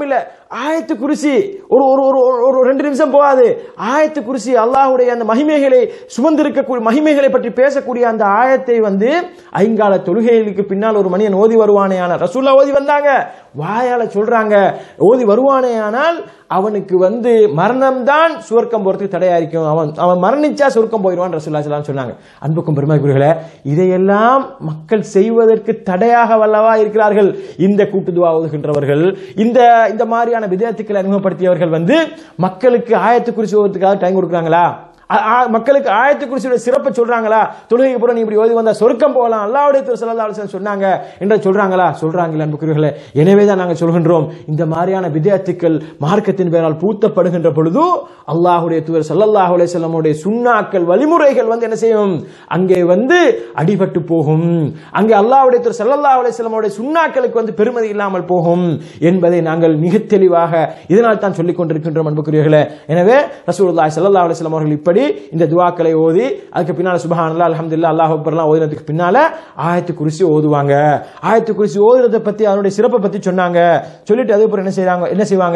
B: ஆயத்து குருசி ஒரு ஒரு ஒரு ஒரு- ஒரு ரெண்டு நிமிஷம் போகாது ஆயத்து குருசி அல்லாஹ்வுடைய அந்த மகிமைகளை சுமந்திருக்கக்கூடிய மகிமைகளை பற்றி பேசக்கூடிய அந்த ஆயத்தை வந்து ஐங்கால தொழுகைகளுக்கு பின்னால் ஒரு மனிதன் ஓதி வருவானேயான ரசூல்லா ஓதி வந்தாங்க வாயால சொல்றாங்க ஓதி வருவானேயானால் அவனுக்கு வந்து மரணம்தான் சுவர்க்கம் போறதுக்கு தடையா இருக்கும் அவன் அவன் மரணிச்சா சுவர்க்கம் போயிடுவான் ரசூல்லா ஸல்லல்லாஹு அலைஹி சொன்னாங்க அன்புக்கும் பெருமைக்குரியர்களே இதையெல்லாம் மக்கள் செய்வதற்கு தடையாக வல்லவா இருக்கிறார்கள் இந்த கூட்டு துவா ஓதுகின்றவர்கள் இந்த இந்த மாதிரியான விதத்துக்களை அறிமுகப்படுத்தியவர்கள் வந்து மக்களுக்கு ஆயத்து குறிச்சு ஓதுறதுக்காக டைம் கொடுக்குறாங்களா ஆ- ஆ- மக்களுக்கு ஆயத்து குறிச்சியோட சிறப்பை சொல்றாங்களா தொழுகைக்கு புறம் நீ இப்படி ஓதி வந்தா சொர்க்கம் போகலாம் அல்லாவுடைய திரு ஸல்லல்லாஹு அலைஹி வஸல்லம் சொன்னாங்க என்று சொல்றாங்களா சொல்றாங்களா அன்புக்குரியவர்களே எனவே தான் நாங்கள் சொல்கின்றோம் இந்த மாதிரியான விதத்துக்கள் மார்க்கத்தின் பெயரால் பூத்தப்படுகின்ற பொழுது அல்லாஹ்வுடைய தூதர் ஸல்லல்லாஹு அலைஹி வஸல்லமுடைய சுன்னாக்கள் வழிமுறைகள் வந்து என்ன செய்யும் அங்கே வந்து அடிபட்டு போகும் அங்கே அல்லாஹ்வுடைய தூதர் ஸல்லல்லாஹு அலைஹி வஸல்லமுடைய சுன்னாக்களுக்கு வந்து பெருமதி இல்லாமல் போகும் என்பதை நாங்கள் மிக தெளிவாக இதனால் தான் சொல்லிக் கொண்டிருக்கின்றோம் அன்புக்குரியவர்களே எனவே ரசூலுல்லாஹி ஸல்லல்லாஹு அலைஹி வஸல்லம் அவர்கள் இப்படி இந்த துஆக்களை ஓதி அதுக்கு பின்னால சுப்ஹானல்லாஹ் அல்ஹம்துலில்லாஹ் அல்லாஹ் அக்பர்லாம் ஓதினதுக்கு பின்னால ஆயத்து குர்சி ஓதுவாங்க ஆயத்து குர்சி ஓதுறதை பத்தி அதனுடைய சிறப்பை பத்தி சொன்னாங்க சொல்லிட்டு அதுக்கப்புறம் என்ன செய்றாங்க என்ன செய்வாங்க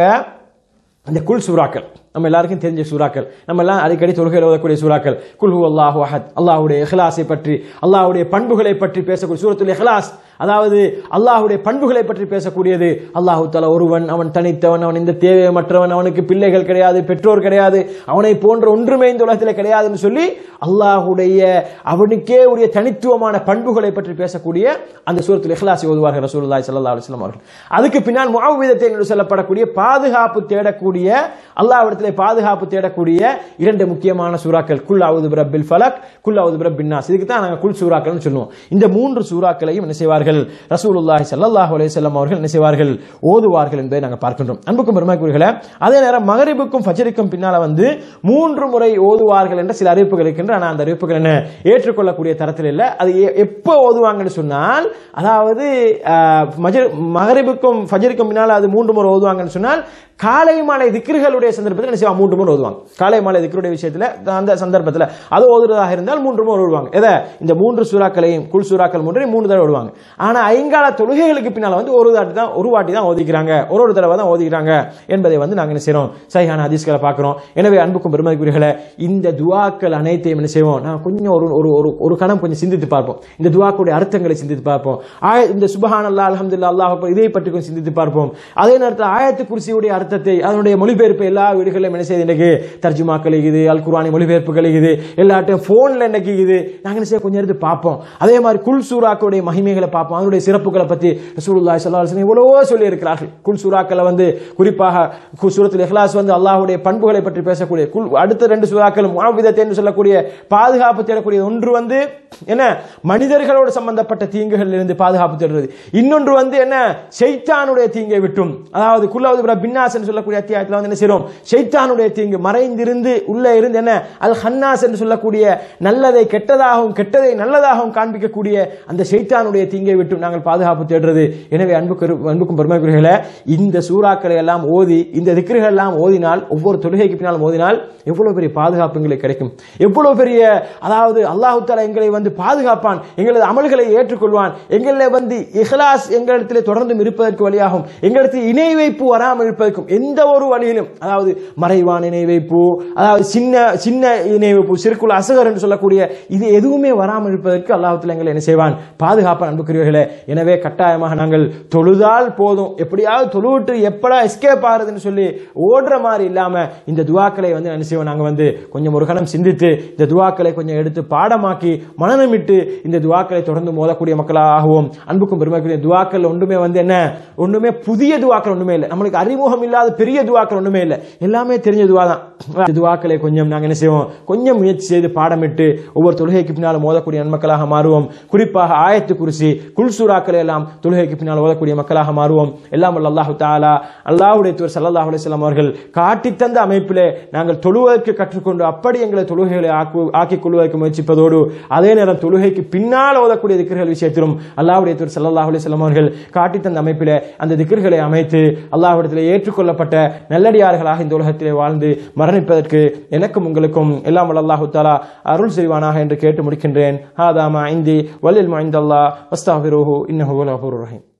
B: இந்த குல் சூறாக்கள் நம்ம எல்லாருக்கும் தெரிஞ்ச சூறாக்கள் நம்ம எல்லாம் அடிக்கடி தொழுகையில் ஓதக்கூடிய சூறாக்கள் குல் ஹு அல்லாஹு அஹத் அல்லாஹ்வுடைய இஹ்லாஸை பற்றி அல்லாஹ்வுடைய பண்புகளை பற்றி பேசக்கூடிய சூரத்துல் இஹ்லாஸ் அதாவது அல்லாஹ்வுடைய பண்புகளை பற்றி பேசக்கூடியது அல்லாஹு தஆலா ஒருவன் அவன் தனித்தவன் அவன் இந்த தேவையமற்றவன் அவனுக்கு பிள்ளைகள் கிடையாது பெற்றோர் கிடையாது அவனை போன்ற ஒன்றுமே இந்த உலகத்தில் கிடையாதுன்னு சொல்லி அல்லாஹ்வுடைய அவனுக்கே உரிய தனித்துவமான பண்புகளை பற்றி பேசக்கூடிய அந்த சூரத்துல் இஹ்லாஸை ஓதுவார்கள் ரசூலுல்லாஹி ஸல்லல்லாஹு அலைஹி வஸல்லம் அவர்கள் அதுக்கு பின்னால் முஅவ்விதத்தை என்று சொல்லப்படக்கூடிய பாதுகாப்பு தேடக்கூடிய அல்லாஹ்விடத்திலே பாதுகாப்பு தேடக்கூடிய இரண்டு முக்கியமான சூறாக்கள் குல் அவுது பிரபில் ஃபலக் குல் அவுது பிரபின் நாஸ் இதுக்கு தான் நாங்கள் குல் சூறாக்கள்னு சொல்லுவோம் இந்த மூன்று சூறாக்களையும் என்ன செய்வார்கள் ரசூலுல்லாஹி ஸல்லல்லாஹு அலைஹி வஸல்லம் அவர்கள் என்ன செய்வார்கள் ஓதுவார்கள் என்பதை நாங்கள் பார்க்கின்றோம் அன்புக்கும் பெருமைக்குரியர்களே அதே நேரம் மகரிபுக்கும் ஃபஜ்ருக்கும் பின்னால வந்து மூன்று முறை ஓதுவார்கள் என்ற சில அறிவிப்புகள் இருக்கின்ற ஆனால் அந்த அறிவிப்புகள் என்ன ஏற்றுக்கொள்ளக்கூடிய தரத்தில் இல்லை அது எ- எப்போ ஓதுவாங்கன்னு சொன்னால் அதாவது ஆஹ், மஜர் மகரிபுக்கும் ஃபஜ்ருக்கும் பின்னால் அது மூன்று முறை ஓதுவாங்கன்னு சொன்னால் காலை மாலை திக்ருகளுடைய சந்தர்ப்பத்தில் என்ன செய்வாங்க மூன்று முறை ஓதுவாங்க காலை மாலை திக்ருடைய விஷயத்தில் அந்த சந்தர்ப்பத்தில் அது ஓதுறதாக இருந்தால் மூன்று முறை ஓடுவாங்க எதை இந்த மூன்று சூறாக்களையும் குல் சூறாக்கள் மூன்றையும் மூன்று தடவை ஓடுவாங்க ஆனா ஐங்கால தொழுகைகளுக்கு பின்னால் வந்து ஒரு வாட்டி தான் ஒரு வாட்டி தான் ஓதிக்கிறாங்க ஒரு ஒரு தடவை தான் ஓதிக்கிறாங்க என்பதை வந்து நாங்கள் என்ன செய்றோம் சைஹான ஹதீஸ்களை பார்க்கிறோம் எனவே அன்புக்கும் பெருமதிக்குரியர்களே இந்த துவாக்கள் அனைத்தையும் என்ன செய்வோம் நான் கொஞ்சம் ஒரு ஒரு ஒரு ஒரு கணம் கொஞ்சம் சிந்தித்து பார்ப்போம் இந்த துவாக்குடைய அர்த்தங்களை சிந்தித்து பார்ப்போம் ஆய இந்த சுபஹான் அல்லா அல்ஹம்துலில்லாஹ் அல்லாஹ் அக்பர் இதை பற்றி கொஞ்சம் சிந்தித்து பார்ப்போம் அதே நேரத்தில் ஆயத்து குர்சியுடைய அர்த்தத்தை அதனுடைய மொழிபெயர்ப்பு எல்லா வீடுகளிலும் என்ன செய்யுது இன்னைக்கு தர்ஜுமாக்கள் இருக்குது அல் குர்ஆனி மொழிபெயர்ப்புகள் இருக்குது எல்லாட்டையும் ஃபோனில் இன்னைக்கு இருக்குது நாங்கள் என்ன செய்ய கொஞ்சம் எடுத்து பார்ப்போம் அதே மாதிரி குல் சூறாக்களுடைய மகிமைகளை பார்ப்போம் அதனுடைய சிறப்புகளை பற்றி ரசூலுல்லாஹி ஸல்லல்லாஹு அலைஹி வஸல்லம் எவ்வளவோ சொல்லி இருக்கிறார்கள் குல் சூறாக்களை வந்து குறிப்பாக கு- சூரத்துல் இஹ்லாஸ் வந்து அல்லாஹ்வுடைய பண்புகளை பற்றி பேசக்கூடிய குல் அடுத்த ரெண்டு சூறாக்கள் முஆவிதத்தை என்று சொல்லக்கூடிய பாதுகாப்பு தேடக்கூடிய ஒன்று வந்து என்ன மனிதர்களோடு சம்பந்தப்பட்ட தீங்குகளில் இருந்து பாதுகாப்பு தேடுறது இன்னொன்று வந்து என்ன ஷைத்தானுடைய தீங்கை விட்டும் அதாவது குல்லாவது பின்னாஸ் என்று சொல்லக்கூடிய அத்தியாயத்தில் வந்து என்ன செய்றோம் ஷைத்தானுடைய தீங்கு மறைந்திருந்து உள்ளே இருந்து என்ன அல் ஹன்னாஸ் என்று சொல்லக்கூடிய நல்லதை கெட்டதாகவும் கெட்டதை நல்லதாகவும் காண்பிக்கக்கூடிய அந்த ஷைத்தானுடைய தீங்கை விட்டும் நாங்கள் பாதுகாப்பு தேடுறது எனவே அன்புக்கு அன்புக்கும் பெருமைக்குரியர்களே இந்த சூறாக்களை எல்லாம் ஓதி இந்த திக்ருகள் எல்லாம் ஓதினால் ஒவ்வொரு தொழுகைக்கு பின்னாலும் ஓதினால் எவ்வளவு பெரிய பாதுகாப்பு எங்களுக்கு கிடைக்கும் எவ்வளவு பெரிய அதாவது அல்லாஹு தஆலா எங்களை வந்து பாதுகாப்பான் எங்களது அமல்களை ஏற்றுக்கொள்வான் எங்களை வந்து இஹ்லாஸ் எங்களிடத்திலே தொடர்ந்தும் இருப்பதற்கு வழியாகும் எங்களிடத்தில் இணை வைப்பு வராமல் இருப்பதற்கும் எந்த ஒரு வழியிலும் அதாவது மறைவான இணை வைப்பு அதாவது சின்ன சின்ன இணை வைப்பு சிறுக்குள் அசகர் என்று சொல்லக்கூடிய இது எதுவுமே வராமல் இருப்பதற்கு அல்லாஹ் தஆலா எங்களை என்ன செய்வான் பாதுகாப்பான் அன்புக்குரியவர்களே எனவே கட்டாயமாக நாங்கள் தொழுதால் போதும் எப்படியாவது தொழுவிட்டு எப்படா எஸ்கேப் ஆகுதுன்னு சொல்லி ஓடுற மாதிரி இல்லாம இந்த துவாக்களை வந்து என்ன செய்வோம் நாங்க வந்து கொஞ்சம் ஒரு கணம் சிந்தித்து இந்த துவாக்களை கொஞ்சம் எடுத்து பாடமாக்கி மனநமிட்டு இந்த துவாக்களை தொடர்ந்து மோதக்கூடிய மக்களாகவும் அன்புக்கும் பெருமைக்குரிய துவாக்கள் ஒன்றுமே வந்து என்ன ஒண்ணுமே புதிய துவாக்கள் ஒண்ணுமே இல்லை நம்மளுக்கு அறிமுகம் இல்லாத பெரிய துவாக்கள் ஒண்ணுமே இல்லை எல்லாமே தெரிஞ்ச துவா தான் இந்த துவாக்களை கொஞ்சம் நாங்க என்ன செய்வோம் கொஞ்சம் முயற்சி செய்து பாடமிட்டு ஒவ்வொரு தொழுகைக்கு பின்னால் மோதக்கூடிய நன்மக்களாக மாறுவோம் குறிப்பாக ஆயத்து குருசி குல்சூராக்களை எல்லாம் தொழுகைக்கு பின்னால் ஓதக்கூடிய மக்களாக மாறுவோம் எல்லாம் வல்ல அல்லாஹு தாலா அல்லாஹ்வுடைய தூர் ஸல்லல்லாஹு அலைஹி வஸல்லம் அவர்கள் காட்டித் தந்த அமைப்பிலே நாங்கள் தொழுவதற்கு கற்றுக்கொண்டு அப்படி எங்களை தொழுகைகளை ஆக்கு ஆக்கிக் கொள்வதற்கு முயற்சிப்பதோடு அதே நேரம் தொழுகைக்கு பின்னால் ஓதக்கூடிய திக்கர்கள் விஷயத்திலும் அல்லாஹ்வுடைய தூர் ஸல்லல்லாஹு அலைஹி வஸல்லம் அவர்கள் காட்டித் தந்த அமைப்பிலே அந்த திக்கர்களை அமைத்து அல்லாஹ்விடத்திலே ஏற்றுக்கொள்ளப்பட்ட நல்லடியார்களாக இந்த உலகத்திலே வாழ்ந்து மரணிப்பதற்கு எனக்கும் உங்களுக்கும் எல்லாம் வல்ல அல்லாஹு தாலா அருள் செய்வானாக என்று கேட்டு முடிக்கின்றேன் ஹாதாமா இந்தி வல்லில் மைந்தல்லா வஸ்தாஃபிருஹு இன்னஹு வல் கஃபூருர் ரஹீம்